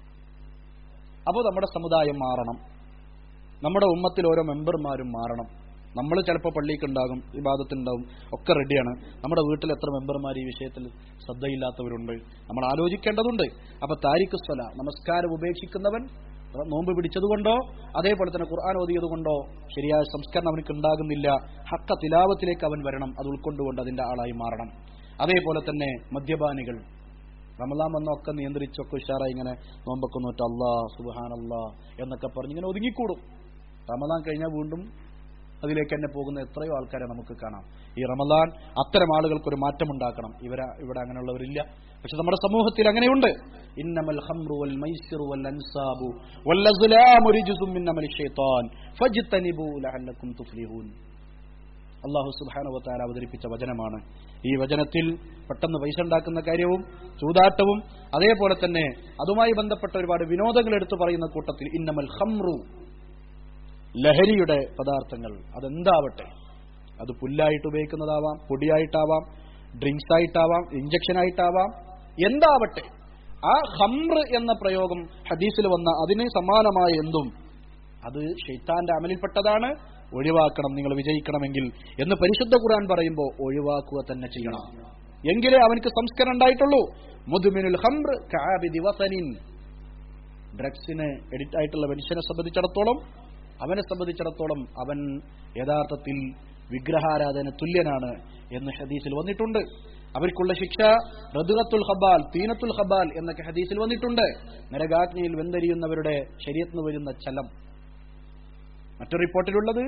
അപ്പോൾ നമ്മുടെ സമുദായം മാറണം നമ്മുടെ ഉമ്മത്തിൽ ഓരോ മെമ്പർമാരും മാറണം നമ്മൾ ചിലപ്പോൾ പള്ളിക്ക് ഉണ്ടാകും വിവാദത്തിനുണ്ടാവും ഒക്കെ റെഡിയാണ് നമ്മുടെ വീട്ടിൽ എത്ര മെമ്പർമാർ ഈ വിഷയത്തിൽ ശ്രദ്ധയില്ലാത്തവരുണ്ട് നമ്മൾ ആലോചിക്കേണ്ടതുണ്ട് അപ്പൊ താരിഖ് സ്വല നമസ്കാരം ഉപേക്ഷിക്കുന്നവൻ നോമ്പ് പിടിച്ചതുകൊണ്ടോ അതേപോലെ തന്നെ ഖുർആൻ ഓതിയതുകൊണ്ടോ ശരിയായ സംസ്കരണം അവനക്ക് ഉണ്ടാകുന്നില്ല ഹക്ക തിലാവത്തിലേക്ക് അവൻ വരണം അത് ഉൾക്കൊണ്ടുകൊണ്ട് അതിന്റെ ആളായി മാറണം അതേപോലെ തന്നെ മദ്യപാനികൾ റമലാം വന്നൊക്കെ നിയന്ത്രിച്ചൊക്കെ ഉഷാറായി ഇങ്ങനെ നോമ്പൊക്കെ നോറ്റ് അള്ളാ സുബാൻ അള്ളാ എന്നൊക്കെ പറഞ്ഞ് ഇങ്ങനെ ഒതുങ്ങിക്കൂടും റമദാൻ കഴിഞ്ഞാൽ വീണ്ടും അതിലേക്ക് തന്നെ പോകുന്ന എത്രയോ ആൾക്കാരെ നമുക്ക് കാണാം ഈ റമദാൻ അത്തരം ആളുകൾക്ക് ഒരു മാറ്റം ഉണ്ടാക്കണം ഇവര ഇവിടെ അങ്ങനെയുള്ളവരില്ല പക്ഷെ നമ്മുടെ സമൂഹത്തിൽ അങ്ങനെയുണ്ട് ഇന്നമൽ ഹംറു വൽ മൈസിറു വൽ അൻസാബു വൽ അസ്ലാമു റിജ്സും മിൻ അമലി ശൈത്താൻ ഫജ്തനിബു ലഅല്ലക്കും തുഫ്ലിഹൂൻ അള്ളാഹു സുബ്ഹാനഹു വതആല അവതരിപ്പിച്ച വചനമാണ് ഈ വചനത്തിൽ പെട്ടെന്ന് പൈസ ഉണ്ടാക്കുന്ന കാര്യവും ചൂതാട്ടവും അതേപോലെ തന്നെ അതുമായി ബന്ധപ്പെട്ട ഒരുപാട് വിനോദങ്ങൾ എടുത്തു പറയുന്ന കൂട്ടത്തിൽ ഇന്നമൽ ഹംറു ലഹരിയുടെ പദാർത്ഥങ്ങൾ അതെന്താവട്ടെ അത് പുല്ലായിട്ട് ഉപയോഗിക്കുന്നതാവാം പൊടിയായിട്ടാവാം ഡ്രിങ്ക്സ് ആയിട്ടാവാം ഇഞ്ചക്ഷൻ ആയിട്ടാവാം എന്താവട്ടെ ആ ഹംർ എന്ന പ്രയോഗം ഹദീസിൽ വന്ന അതിന് സമാനമായ എന്തും അത് ഷെയ്ത്താന്റെ അമലിൽപ്പെട്ടതാണ് ഒഴിവാക്കണം നിങ്ങൾ വിജയിക്കണമെങ്കിൽ എന്ന് പരിശുദ്ധ ഖുർആൻ പറയുമ്പോൾ ഒഴിവാക്കുക തന്നെ ചെയ്യണം എങ്കിലേ അവനക്ക് സംസ്കരണം ഉണ്ടായിട്ടുള്ളൂ മുതുമിനുൽ ഹംർ കആബിദി വസനിൻ ഡ്രഗ്സിന് എഡിറ്റ് ആയിട്ടുള്ള മനുഷ്യനെ സംബന്ധിച്ചിടത്തോളം അവനെ സംബന്ധിച്ചിടത്തോളം അവൻ യഥാർത്ഥത്തിൽ വിഗ്രഹാരാധന തുല്യനാണ് എന്ന് ഹദീസിൽ വന്നിട്ടുണ്ട് അവർക്കുള്ള ശിക്ഷ റദുഗത്തുൽ ഹബാൽ തീനത്തുൽ ഹബാൽ എന്നൊക്കെ ഹദീസിൽ വന്നിട്ടുണ്ട് നരകാഗ്നിയിൽ വെന്തരിയുന്നവരുടെ ശരീരത്തിന് വരുന്ന ചലം മറ്റൊരു റിപ്പോർട്ടിലുള്ളത്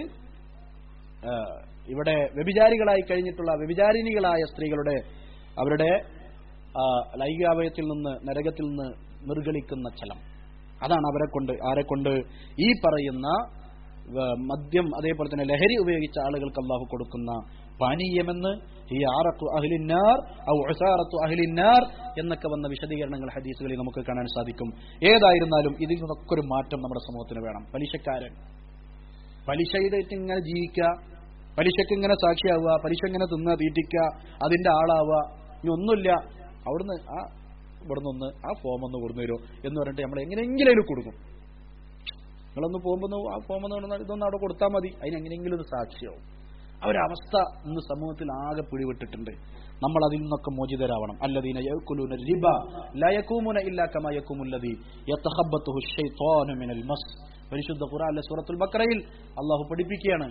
ആ, ഇവിടെ വ്യഭിചാരികളായി കഴിഞ്ഞിട്ടുള്ള വ്യഭിചാരിണികളായ സ്ത്രീകളുടെ അവരുടെ ആ, ലൈംഗികാവയത്തിൽ നിന്ന് നരകത്തിൽ നിന്ന് നിർഗളിക്കുന്ന ചലം അതാണ് അവരെ കൊണ്ട് ആരെ കൊണ്ട് ഈ പറയുന്ന വ, മദ്യം അതേപോലെ തന്നെ ലഹരി ഉപയോഗിച്ച ആളുകൾക്ക് അള്ളാഹു കൊടുക്കുന്ന പാനീയമെന്ന് ഈ ആറത്തു അഹ്ലിന്നാർ ഔ ഉസാറത്തു അഹ്ലിന്നാർ എന്നൊക്കെ വന്ന വിശദീകരണങ്ങൾ ഹദീസുകളിൽ നമുക്ക് കാണാൻ സാധിക്കും ഏതായിരുന്നാലും ഇതിൽ നിന്നൊക്കെ ഒരു മാറ്റം നമ്മുടെ സമൂഹത്തിന് വേണം പലിശക്കാരൻ പലിശയുടെ ഇങ്ങനെ ജീവിക്കുക പലിശക്ക് ഇങ്ങനെ സാക്ഷിയാവുക പലിശ ഇങ്ങനെ തിന്നുക തീറ്റിക്കുക അതിന്റെ ആളാവുക ഇനി ഒന്നുമില്ല അവിടുന്ന് ആ ഇവിടുന്ന് ഒന്ന് ആ ഫോം ഒന്ന് കൊടുന്നു തരുമോ എന്ന് പറഞ്ഞിട്ട് നമ്മൾ എങ്ങനെയെങ്കിലും കൊടുക്കും നിങ്ങളൊന്ന് പോകുമ്പോൾ ആ ഫോം ഒന്ന് കൊണ്ടുവന്നാൽ ഇതൊന്ന് അവിടെ കൊടുത്താൽ മതി അതിനെങ്ങനെയെങ്കിലും ഒരു സാക്ഷിയാവും ആ ഒരു അവസ്ഥ ഇന്ന് സമൂഹത്തിൽ ആകെ പിടിവിട്ടിട്ടുണ്ട് നമ്മൾ അതിൽ നിന്നൊക്കെ മോചിതരാവണം അല്ലദീന യഅ്കുലൂന റിബ ലാ യകൂമുന ഇല്ലാ കമാ യകൂമുല്ലദീ യതഖബ്ബത്തുഹു ശൈത്വാനു മിനൽ മസ് പരിശുദ്ധ ഖുർആനിലെ സൂറത്തുൽ ബഖറയിൽ അല്ലാഹു പഠിപ്പിക്കുകയാണ്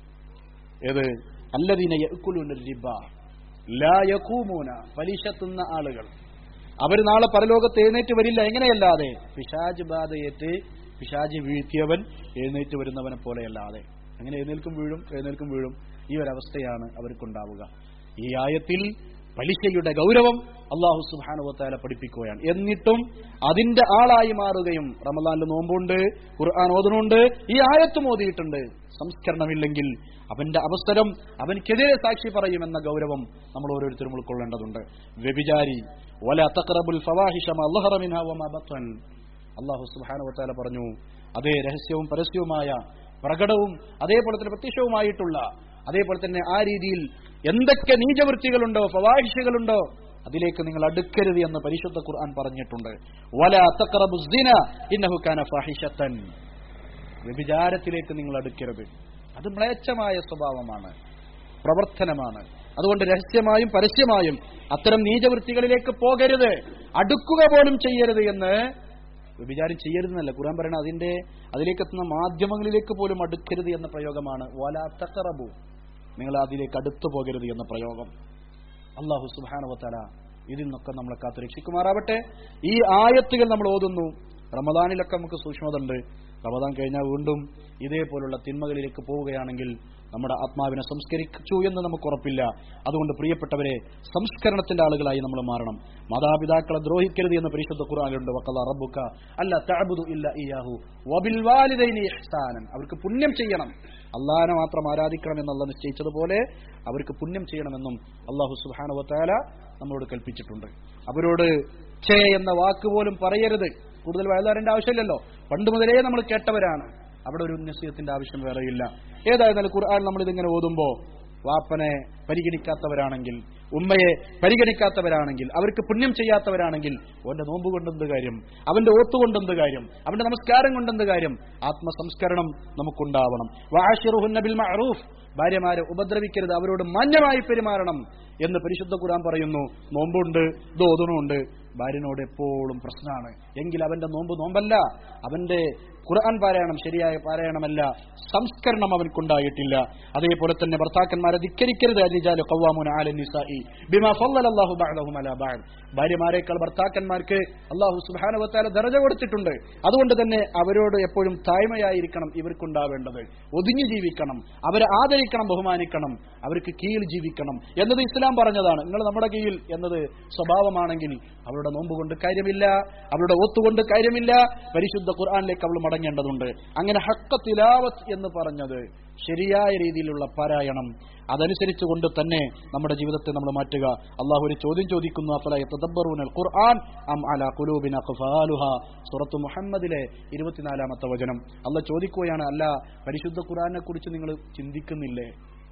ഏത് അല്ലദീന യഅ്കുലൂന റിബ ലാ യകൂമുന പലിശ തിന്ന ആളുകൾ അവർ നാളെ പരലോകത്ത് എഴുന്നേറ്റ് വരില്ല എങ്ങനെയല്ലാതെ പിശാജ് ബാധയേറ്റ് പിശാജ് വീഴ്ത്തിയവൻ എഴുന്നേറ്റ് വരുന്നവനെ പോലെയല്ലാതെ അങ്ങനെ എഴുന്നേൽക്കും വീഴും എഴുന്നേൽക്കും വീഴും ഈ ഒരവസ്ഥയാണ് അവർക്കുണ്ടാവുക ഈ ആയത്തിൽ പലിശയുടെ ഗൗരവം അള്ളാഹു സുബാനുവത്താല പഠിപ്പിക്കുകയാണ് എന്നിട്ടും അതിന്റെ ആളായി മാറുകയും റമദാനിൽ നോമ്പുണ്ട് ഖുർആൻ ഓതുന്നുണ്ട് ഈ ആയത്തും ഓതിയിട്ടുണ്ട് സംസ്കരണമില്ലെങ്കിൽ അവന്റെ അവസരം അവൻക്കെതിരെ സാക്ഷി പറയുമെന്ന ഗൗരവം നമ്മൾ ഓരോരുത്തരും ഉൾക്കൊള്ളേണ്ടതുണ്ട് വ്യഭിചാരി വല തഖറബുൽ ഫവാഹിഷ മാ ളഹറ മിൻഹാ വമാ ബത്തൻ അള്ളാഹു സുബ്ഹാനഹു വതആല പറഞ്ഞു അതേ രഹസ്യവും പരസ്യവുമായ പ്രകടവും അതേപോലെ തന്നെ പ്രത്യക്ഷവുമായിട്ടുള്ള അതേപോലെ തന്നെ ആ രീതിയിൽ എന്തൊക്കെ നീചവൃത്തികളുണ്ടോ ഫവാഹിഷകളുണ്ടോ അതിലേക്ക് നിങ്ങൾ അടുക്കരുത് എന്ന് പരിശുദ്ധ ഖുർആൻ പറഞ്ഞിട്ടുണ്ട് വല തഖറബു സിന ഇന്നഹു കാന ഫാഹിഷത്തൻ വ്യഭിചാരത്തിലേക്ക് നിങ്ങൾ അടുക്കരുത് അത് മ്ലേച്ഛമായ സ്വഭാവമാണ് പ്രവർത്തനമാണ് അതുകൊണ്ട് രഹസ്യമായും പരസ്യമായും അത്തരം നീചവൃത്തികളിലേക്ക് പോകരുത് അടുക്കുക പോലും ചെയ്യരുത് എന്ന് വ്യഭിചാരം ചെയ്യരുതെന്നല്ല ഖുർആൻ പറയണ അതിന്റെ അതിലേക്ക് എത്തുന്ന മാധ്യമങ്ങളിലേക്ക് പോലും അടുക്കരുത് എന്ന പ്രയോഗമാണ് വലാ തഖറബു നിങ്ങൾ അതിലേക്ക് അടുത്തു പോകരുത് എന്ന പ്രയോഗം അള്ളാഹു സുബാനവത്തല ഇതിൽ നിന്നൊക്കെ നമ്മളെ കാത്തു രക്ഷിക്കുമാറാവട്ടെ ഈ ആയത്തുകൾ നമ്മൾ ഓതുന്നു റമദാനിലൊക്കെ നമുക്ക് സൂക്ഷ്മത ഉണ്ട് റമദാൻ കഴിഞ്ഞാൽ വീണ്ടും ഇതേപോലുള്ള തിന്മകളിലേക്ക് പോവുകയാണെങ്കിൽ നമ്മുടെ ആത്മാവിനെ സംസ്കരിച്ചു എന്ന് നമുക്ക് ഉറപ്പില്ല അതുകൊണ്ട് പ്രിയപ്പെട്ടവരെ സംസ്കരണത്തിന്റെ ആളുകളായി നമ്മൾ മാറണം മാതാപിതാക്കളെ ദ്രോഹിക്കരുത് എന്ന് പരിശുദ്ധ ഖുർആനിലുണ്ട് വക്കല്ല റബ്ബുക്ക അല്ല തഅബുദു ഇല്ല ഇയാഹു വബിൽ വാലിദൈനി ഇഹ്സാനൻ അവർക്ക് പുണ്യം ചെയ്യണം അള്ളാഹിനെ മാത്രം ആരാധിക്കണം എന്നല്ല നിശ്ചയിച്ചതുപോലെ അവർക്ക് പുണ്യം ചെയ്യണമെന്നും അള്ളാഹു സുബ്ഹാനഹു വതആല നമ്മളോട് കൽപ്പിച്ചിട്ടുണ്ട് അവരോട് ഛേ എന്ന വാക്ക് പോലും പറയരുത് കൂടുതൽ വയലാറിന്റെ ആവശ്യമില്ലല്ലോ പണ്ട് മുതലേ നമ്മൾ കേട്ടവരാണ് അവിടെ ഒരു നസീഹത്തിന്റെ ആവശ്യം വേറെയില്ല ഏതായിരുന്നാലും ഖുർആൻ നമ്മൾ ഇതിങ്ങനെ ഓതുമ്പോ വാപ്പനെ പരിഗണിക്കാത്തവരാണെങ്കിൽ ഉമ്മയെ പരിഗണിക്കാത്തവരാണെങ്കിൽ അവർക്ക് പുണ്യം ചെയ്യാത്തവരാണെങ്കിൽ അവന്റെ നോമ്പ് കൊണ്ടെന്ത് കാര്യം അവന്റെ ഓത്ത് കൊണ്ടെന്ത് കാര്യം അവന്റെ നമസ്കാരം കൊണ്ടെന്ത് കാര്യം ആത്മസംസ്കരണം നമുക്കുണ്ടാവണം വാഷിറുഹുന്ന ബിൽ മഅറൂഫ് ഭാര്യമാരെ ഉപദ്രവിക്കരുത് അവരോട് മാന്യമായി പെരുമാറണം എന്ന് പരിശുദ്ധ ഖുർആൻ പറയുന്നു നോമ്പുണ്ട് ഇത് ഓതണമുണ്ട് ഭാര്യനോട് എപ്പോഴും പ്രശ്നമാണ് എങ്കിൽ അവന്റെ നോമ്പ് നോമ്പല്ല അവന്റെ ഖുർആൻ പാരായണം ശരിയായ പാരായണമല്ല സംസ്കരണം അവൻക്കുണ്ടായിട്ടില്ല അതേപോലെ തന്നെ ഭർത്താക്കന്മാരെ ധിക്കരിക്കരുത് അരിജാല് ഖവ്വാമുന ആല നിസാഇ ബിമാ ഫല്ലല്ലാഹു ബഅദഹും അലാ ബഅദ് ഭാര്യമാരെക്കാൾ ഭർത്താക്കന്മാർക്ക് അള്ളാഹു സുബ്ഹാനഹു വതആല ദർജ കൊടുത്തിട്ടുണ്ട് അതുകൊണ്ട് തന്നെ അവരോട് എപ്പോഴും താഴ്മയായിരിക്കണം ഇവർക്കുണ്ടാവേണ്ടത് ഒതുങ്ങി ജീവിക്കണം അവരെ ആദരിക്കണം ബഹുമാനിക്കണം അവർക്ക് കീഴിൽ ജീവിക്കണം എന്നത് ഇസ്ലാം പറഞ്ഞതാണ് നിങ്ങൾ നമ്മുടെ കീഴിൽ എന്നത് സ്വഭാവമാണെങ്കിൽ അവരുടെ നോമ്പ് കൊണ്ട് കാര്യമില്ല അവരുടെ ഒത്തുകൊണ്ട് കാര്യമില്ല പരിശുദ്ധ ഖുർആനിലേക്ക് അവൾ മടങ്ങേണ്ടതുണ്ട് അങ്ങനെ ഹക്ക തിലാവത്ത് എന്ന് പറഞ്ഞത് ശരിയായ രീതിയിലുള്ള പാരായണം അതനുസരിച്ച് കൊണ്ട് തന്നെ നമ്മുടെ ജീവിതത്തെ നമ്മൾ മാറ്റുക അള്ളാഹു ഒരു ചോദ്യം ചോദിക്കുന്നു അഫല യതദബ്ബറൂനൽ ഖുർആൻ അം അലാ ഖുലൂബിന ഖഫാലുഹ സൂറത്ത് മുഹമ്മദിലെ ഇരുപത്തിനാലാമത്തെ വചനം അല്ല ചോദിക്കുകയാണ് അല്ല പരിശുദ്ധ ഖുർആനെ കുറിച്ച് നിങ്ങൾ ചിന്തിക്കുന്നില്ലേ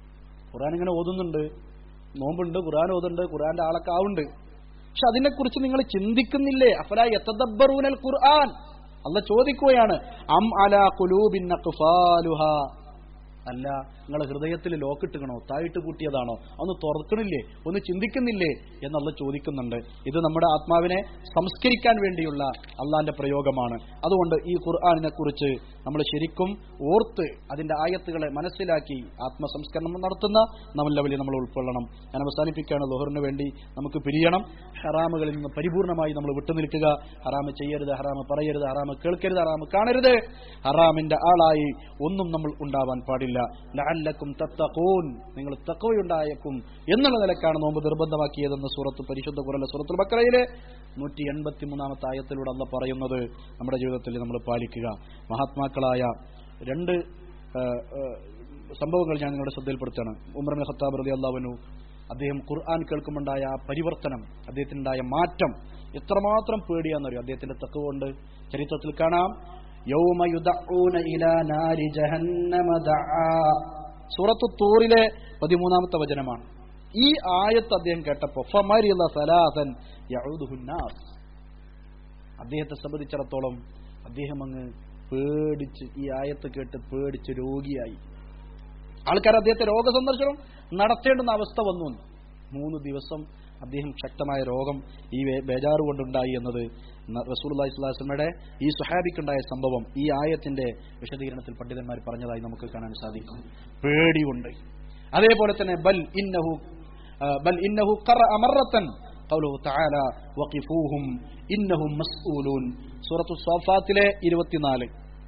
ഖുർആൻ ഇങ്ങനെ ഓതുന്നുണ്ട് നോമ്പുണ്ട് ഖുർആൻ ഓതുന്നുണ്ട് ഖുർആന്റെ ആളൊക്കെ ആവുണ്ട് പക്ഷെ അതിനെക്കുറിച്ച് നിങ്ങൾ ചിന്തിക്കുന്നില്ലേ അഫല യതദബ്ബറൂനൽ ഖുർആൻ അല്ല ചോദിക്കുകയാണ് അം അലാ ഖുലൂബിൻ അഖ്ഫാലുഹ അല്ല നിങ്ങളെ ഹൃദയത്തിൽ ലോക്കിട്ടുകണോ താഴിട്ട് കൂട്ടിയതാണോ ഒന്ന് തുറക്കണില്ലേ ഒന്ന് ചിന്തിക്കുന്നില്ലേ എന്നുള്ള ചോദിക്കുന്നുണ്ട് ഇത് നമ്മുടെ ആത്മാവിനെ സംസ്കരിക്കാൻ വേണ്ടിയുള്ള അള്ളാന്റെ പ്രയോഗമാണ് അതുകൊണ്ട് ഈ ഖുർആാനിനെ കുറിച്ച് നമ്മൾ ശരിക്കും ഓർത്ത് അതിന്റെ ആയത്തുകളെ മനസ്സിലാക്കി ആത്മസംസ്കരണം നടത്തുന്ന നമ്മൾ ലെവലിൽ നമ്മൾ ഉൾക്കൊള്ളണം ഞാൻ അവസാനിപ്പിക്കുകയാണ് ലോഹറിന് വേണ്ടി നമുക്ക് പിരിയണം ഹറാമുകളിൽ നിന്ന് പരിപൂർണമായി നമ്മൾ വിട്ടുനിൽക്കുക ഹറാമ് ചെയ്യരുത് ഹറാമ് പറയരുത് ഹറാമ് കേൾക്കരുത് ഹറാമ് കാണരുത് ഹറാമിന്റെ ആളായി ഒന്നും നമ്മൾ ഉണ്ടാവാൻ പാടില്ല ലഅല്ലക്കും തത്തഖൂൻ നിങ്ങൾ തക്കവയുണ്ടായേക്കും എന്നുള്ള നിലക്കാണ് നോമ്പ് നിർബന്ധമാക്കിയതെന്ന് സൂറത്ത് പരിശുദ്ധ കുറല്ല സൂറത്തുൽ ബക്കറയിലെ നൂറ്റി എൺപത്തി മൂന്നാമത്തെ ആയത്തിലൂടെ അല്ല പറയുന്നത് നമ്മുടെ ജീവിതത്തിൽ നമ്മൾ പാലിക്കുക മഹാത്മാക്കളായ രണ്ട് ആ, ആ, സംഭവങ്ങൾ ഞാൻ നിങ്ങളുടെ ശ്രദ്ധയിൽപ്പെടുത്താണ് ഉമർ ഖത്താബ് റലി അള്ളാഹുനു അദ്ദേഹം ഖുർആൻ കേൾക്കുമുണ്ടായ ആ പരിവർത്തനം അദ്ദേഹത്തിനുണ്ടായ മാറ്റം എത്രമാത്രം പേടിയാണെന്നറിയോ അദ്ദേഹത്തിന്റെ തക്കവുണ്ട് ചരിത്രത്തിൽ കാണാം യൗമ യുദഊന ഇലാ നാരി ജഹന്നമ ദആ. സൂറത്തു തൂറിലെ പതിമൂന്നാമത്തെ വചനമാണ് ഈ ആയത്ത് അദ്ദേഹം കേട്ടപ്പോ ഫമരിള സലാസൻ യഊദുഹുന്നാസ് അദ്ദേഹത്തെ സംബന്ധിച്ചിടത്തോളം അദ്ദേഹം അങ്ങ് പേടിച്ച് ഈ ആയത്ത് കേട്ട് പേടിച്ച് രോഗിയായി ആൾക്കാർ അദ്ദേഹത്തെ രോഗസന്ദർശനം നടത്തേണ്ടുന്ന അവസ്ഥ വന്നു മൂന്ന് ദിവസം അദ്ദേഹം ശക്തമായ രോഗം ഈ വേ- ബേജാറ് കൊണ്ടുണ്ടായി എന്നത് റസൂൽ അള്ളാഹിസ്ലാസ്മയുടെ ഈ സുഹാബിക്കുണ്ടായ സംഭവം ഈ ആയത്തിന്റെ വിശദീകരണത്തിൽ പണ്ഡിതന്മാർ പറഞ്ഞതായി നമുക്ക് കാണാൻ സാധിക്കും പേടിയുണ്ട് അതേപോലെ തന്നെ ബൽ ഇന്നഹു ആ, ബൽ ഇന്നഹു ഖറ അമറത്തൻ قوله تعالى وقفوهم إنهم مسؤولون സൂറത്തു സോഫാത്തിലെ ഇരുപത്തിനാല്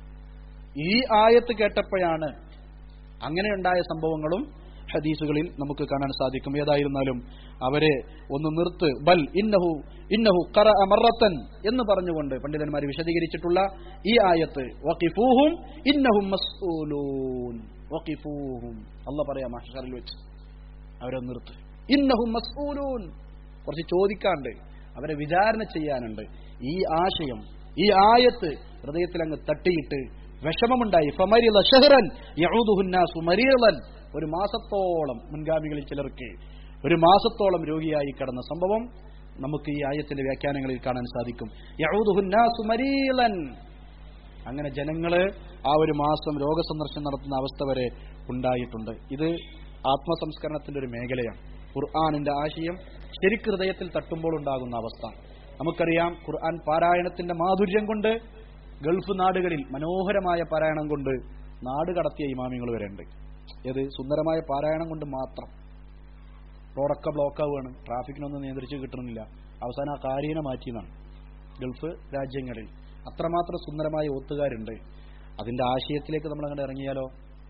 ഈ ആയത്ത് കേട്ടപ്പോഴാണ് അങ്ങനെയുണ്ടായ സംഭവങ്ങളും ഹദീസുകളിൽ നമുക്ക് കാണാൻ സാധിക്കും ഏതായിരുന്നാലും അവരെ ഒന്ന് നിർത്ത് ബൽ ഇന്നഹു ഇന്നഹു ഖറ അമറത്തൻ എന്ന് പറഞ്ഞുകൊണ്ട് പണ്ഡിതന്മാർ വിശദീകരിച്ചിട്ടുള്ള ഈ ആയത്ത് വഖിഫൂഹും ഇന്നഹും മസ്ഊലൂൻ വഖിഫൂഹും അല്ല പറയാം മഹ്ഷറിൽ വെച്ച് അവരെ നിർത്ത് ഇന്നഹും മസ്ഊലൂൻ കുറച്ച് ചോദിക്കാണ്ട് അവരെ വിചാരണ ചെയ്യാനുണ്ട് ഈ ആശയം ഈ ആയത്ത് ഹൃദയത്തിൽ അങ്ങ് തട്ടിയിട്ട് വിഷമമുണ്ടായി ഫമരിള ഷഹ്റൻ യഊദുഹുന്നാസു മരീളൻ ഒരു മാസത്തോളം മുൻഗാമികളിൽ ചിലർക്ക് ഒരു മാസത്തോളം രോഗിയായി കടന്ന സംഭവം നമുക്ക് ഈ ആയത്തിന്റെ വ്യാഖ്യാനങ്ങളിൽ കാണാൻ സാധിക്കും യഊദുഹുന്നാസു മരീളൻ അങ്ങനെ ജനങ്ങള് ആ ഒരു മാസം രോഗസന്ദർശനം നടത്തുന്ന അവസ്ഥ വരെ ഉണ്ടായിട്ടുണ്ട് ഇത് ആത്മസംസ്കരണത്തിന്റെ ഒരു മേഖലയാണ് ഖുർആാനിന്റെ ആശയം ശരിക്ക് ഹൃദയത്തിൽ തട്ടുമ്പോൾ ഉണ്ടാകുന്ന അവസ്ഥ നമുക്കറിയാം ഖുർആൻ പാരായണത്തിന്റെ മാധുര്യം കൊണ്ട് ഗൾഫ് നാടുകളിൽ മനോഹരമായ പാരായണം കൊണ്ട് നാട് കടത്തിയ ഇമാമിങ്ങൾ വരെ ഉണ്ട് ഏത് സുന്ദരമായ പാരായണം കൊണ്ട് മാത്രം റോഡൊക്കെ ബ്ലോക്ക് ആവുകയാണ് ട്രാഫിക്കിനൊന്നും നിയന്ത്രിച്ച് കിട്ടുന്നില്ല അവസാനം ആ കാര്യനെ മാറ്റിയെന്നാണ് ഗൾഫ് രാജ്യങ്ങളിൽ അത്രമാത്രം സുന്ദരമായ ഒത്തുകാരുണ്ട് അതിന്റെ ആശയത്തിലേക്ക് നമ്മൾ അങ്ങനെ ഇറങ്ങിയാലോ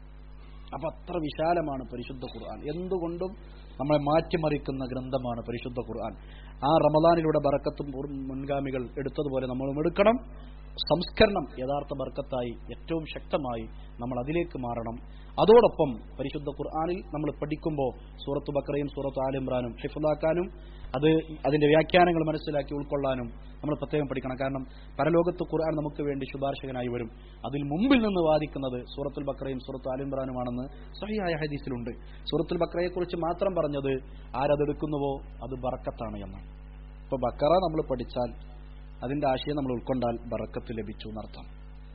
അപ്പൊ അത്ര വിശാലമാണ് പരിശുദ്ധ ഖുർആൻ എന്തുകൊണ്ടും നമ്മളെ മാറ്റിമറിക്കുന്ന ഗ്രന്ഥമാണ് പരിശുദ്ധ ഖുർആൻ ആ റമദാനിലൂടെ ബറക്കത്തും മുൻ- മുൻഗാമികൾ എടുത്തതുപോലെ നമ്മളും എടുക്കണം സംസ്കരണം യഥാർത്ഥ ബർക്കത്തായി ഏറ്റവും ശക്തമായി നമ്മൾ അതിലേക്ക് മാറണം അതോടൊപ്പം പരിശുദ്ധ ഖുർആനിൽ നമ്മൾ പഠിക്കുമ്പോൾ സൂറത്ത് ബക്കറയും സൂറത്ത് ആലിമ്രാനും ഹിഫുലാക്കാനും അത് അതിന്റെ വ്യാഖ്യാനങ്ങൾ മനസ്സിലാക്കി ഉൾക്കൊള്ളാനും നമ്മൾ പ്രത്യേകം പഠിക്കണം കാരണം പരലോകത്ത് ഖുർആൻ നമുക്ക് വേണ്ടി ശുപാർശകനായി വരും അതിൽ മുമ്പിൽ നിന്ന് വാദിക്കുന്നത് സൂറത്തുൽ ബക്രയും സൂറത്ത് ആലിമ്രാനുമാണെന്ന് സഹിയായ ഹദീസിലുണ്ട് സൂറത്തുൽ ബക്രയെക്കുറിച്ച് മാത്രം പറഞ്ഞത് ആരതെടുക്കുന്നുവോ അത് ബറക്കത്താണ് എന്നാണ് ഇപ്പൊ ബക്കറ നമ്മൾ പഠിച്ചാൽ അതിന്റെ ആശയം നമ്മൾ ഉൾക്കൊണ്ടാൽ ബറക്കത്ത് ലഭിച്ചു എന്നർത്ഥം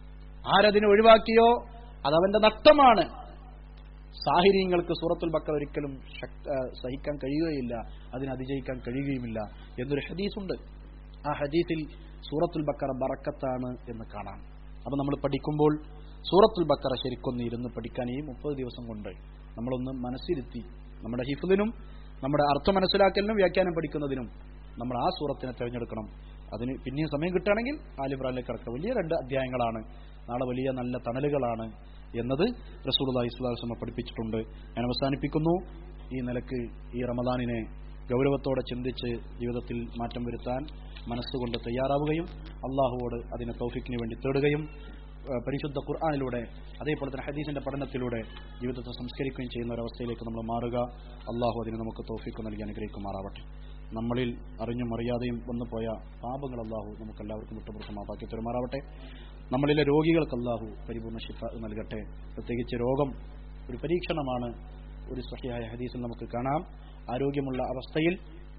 ആരതിനെ ഒഴിവാക്കിയോ അതവന്റെ നഷ്ടമാണ് സാഹിര്യങ്ങൾക്ക് സൂറത്തുൽ ബക്കർ ഒരിക്കലും ശക്ത ആ, സഹിക്കാൻ കഴിയുകയില്ല അതിനെ അതിജയിക്കാൻ കഴിയുകയുമില്ല എന്നൊരു ഹദീസുണ്ട് ആ ഹദീസിൽ സൂറത്തുൽ ബക്കറ ബറക്കത്താണ് എന്ന് കാണാം അപ്പൊ നമ്മൾ പഠിക്കുമ്പോൾ സൂറത്തുൽ ബക്കറ ശരിക്കൊന്ന് ഇരുന്ന് പഠിക്കാൻ ഈ മുപ്പത് ദിവസം കൊണ്ട് നമ്മളൊന്ന് മനസ്സിരുത്തി നമ്മുടെ ഹിഫുദിനും നമ്മുടെ അർത്ഥം മനസ്സിലാക്കലിനും വ്യാഖ്യാനം പഠിക്കുന്നതിനും നമ്മൾ ആ സൂറത്തിനെ തിരഞ്ഞെടുക്കണം അതിന് പിന്നെയും സമയം കിട്ടുകയാണെങ്കിൽ ആലിബ്രാനിലേക്ക് കിടക്കുക വലിയ രണ്ട് അധ്യായങ്ങളാണ് നാളെ വലിയ നല്ല തണലുകളാണ് എന്നത് റസൂൽ ഇസ്ലാസ്മ പഠിപ്പിച്ചിട്ടുണ്ട് ഞാൻ അവസാനിപ്പിക്കുന്നു ഈ നിലക്ക് ഈ റമദാനിനെ ഗൗരവത്തോടെ ചിന്തിച്ച് ജീവിതത്തിൽ മാറ്റം വരുത്താൻ മനസ്സുകൊണ്ട് തയ്യാറാവുകയും അള്ളാഹുവോട് അതിനെ തൗഫിക്കിന് വേണ്ടി തേടുകയും ഏഹ് പരിശുദ്ധ ഖുർആാനിലൂടെ അതേപോലെ തന്നെ ഹദീസിന്റെ പഠനത്തിലൂടെ ജീവിതത്തെ സംസ്കരിക്കുകയും ചെയ്യുന്ന ഒരവസ്ഥയിലേക്ക് നമ്മൾ മാറുക അള്ളാഹു അതിന് നമുക്ക് തൗഫിക്ക് നൽകി അനുഗ്രഹിക്കുമാറാവട്ടെ നമ്മളിൽ അറിഞ്ഞും അറിയാതെയും വന്നുപോയ പാപങ്ങൾ അള്ളാഹു നമുക്ക് എല്ലാവർക്കും വിട്ടുപുറത്ത് മാപ്പാക്കി പെരുമാറാവട്ടെ നമ്മളിലെ രോഗികൾക്ക് അള്ളാഹു പരിപൂർണ്ണ ശിഫ നൽകട്ടെ പ്രത്യേകിച്ച് രോഗം ഒരു പരീക്ഷണമാണ് ഒരു സഹിയായ ഹദീസിൽ നമുക്ക് കാണാം ആരോഗ്യമുള്ള അവസ്ഥയിൽ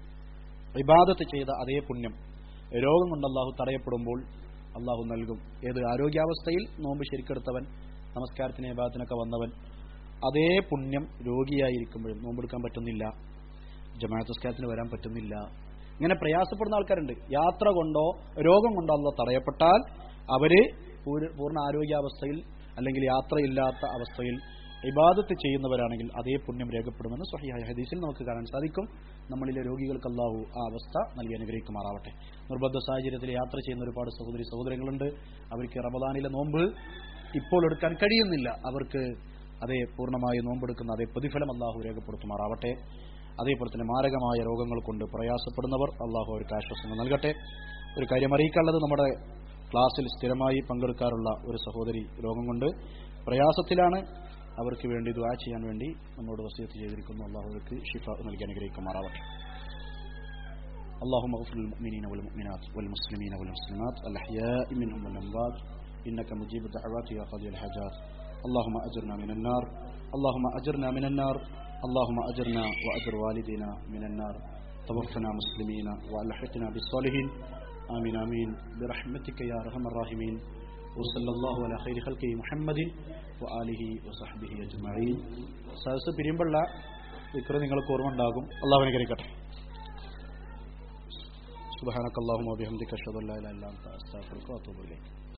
ഇബാദത്ത് ചെയ്ത അതേ പുണ്യം രോഗം കൊണ്ട് അള്ളാഹു തടയപ്പെടുമ്പോൾ അള്ളാഹു നൽകും ഏത് ആരോഗ്യാവസ്ഥയിൽ നോമ്പ് ശരിക്കെടുത്തവൻ നമസ്കാരത്തിന് ഇബാദത്തിനൊക്കെ വന്നവൻ അതേ പുണ്യം രോഗിയായിരിക്കുമ്പോഴും നോമ്പെടുക്കാൻ പറ്റുന്നില്ല ജമാഅത്ത് സ്കാത്തിന് വരാൻ പറ്റുന്നില്ല ഇങ്ങനെ പ്രയാസപ്പെടുന്ന ആൾക്കാരുണ്ട് യാത്ര കൊണ്ടോ രോഗം കൊണ്ടോ അല്ല തടയപ്പെട്ടാൽ അവര് പൂര- പൂർണ്ണ ആരോഗ്യാവസ്ഥയിൽ അല്ലെങ്കിൽ യാത്രയില്ലാത്ത അവസ്ഥയിൽ ഇബാദത്ത് ചെയ്യുന്നവരാണെങ്കിൽ അതേ പുണ്യം രേഖപ്പെടുമെന്ന് സ്വഹിയായ ഹദീസിൽ നമുക്ക് കാണാൻ സാധിക്കും നമ്മളിലെ രോഗികൾക്ക് അല്ലാഹു ആ അവസ്ഥ നൽകി അനുഗ്രഹിക്കുമാറാവട്ടെ നിർബന്ധ സാഹചര്യത്തിൽ യാത്ര ചെയ്യുന്ന ഒരുപാട് സഹോദരി സഹോദരങ്ങളുണ്ട് അവർക്ക് റമദാനിലെ നോമ്പ് ഇപ്പോൾ എടുക്കാൻ കഴിയുന്നില്ല അവർക്ക് അതേ പൂർണ്ണമായി നോമ്പെടുക്കുന്ന അതേ പ്രതിഫലം അള്ളാഹു രേഖപ്പെടുത്തുമാറാവട്ടെ അതേപോലെ തന്നെ മാരകമായ രോഗങ്ങൾ കൊണ്ട് പ്രയാസപ്പെടുന്നവർ അള്ളാഹു അവർക്ക് ആശ്വാസങ്ങൾ നൽകട്ടെ ഒരു കാര്യം അറിയിക്കാനുള്ളത് നമ്മുടെ ക്ലാസ്സിൽ സ്ഥിരമായി പങ്കെടുക്കാറുള്ള ഒരു സഹോദരി രോഗം കൊണ്ട് പ്രയാസത്തിലാണ് അവർക്ക് വേണ്ടി ദുആ ചെയ്യാൻ വേണ്ടി നമ്മോട് വസീയത്ത് ചെയ്തിരിക്കുന്നു അള്ളാഹു അവർക്ക് ഷിഫ നൽകി അനുഗ്രഹിക്കുമാറാവട്ടെ اللهم اغفر للمؤمنين والمؤمنات والمسلمين والمسلمات الأحياء منهم والأموات إنك مجيب الدعوات يا قاضي الحاجات اللهم أجرنا من النار اللهم أجرنا من النار اللهم أجرنا وأجر والدينا من النار توفنا مسلمين وألحقنا بالصالحين آمين آمين برحمتك يا أرحم الراحمين وصلى الله على خير خلقه محمد وآله وصحبه أجمعين സദസ് പിരിയുമ്പോഴുള്ള വിക്രം നിങ്ങൾക്ക് ഓർമ്മ ഉണ്ടാകും അള്ളാഹു അനുഗ്രഹിക്കട്ടെ سبحانك اللهم وبحمدك اشهد ان لا اله الا انت استغفرك واتوب اليك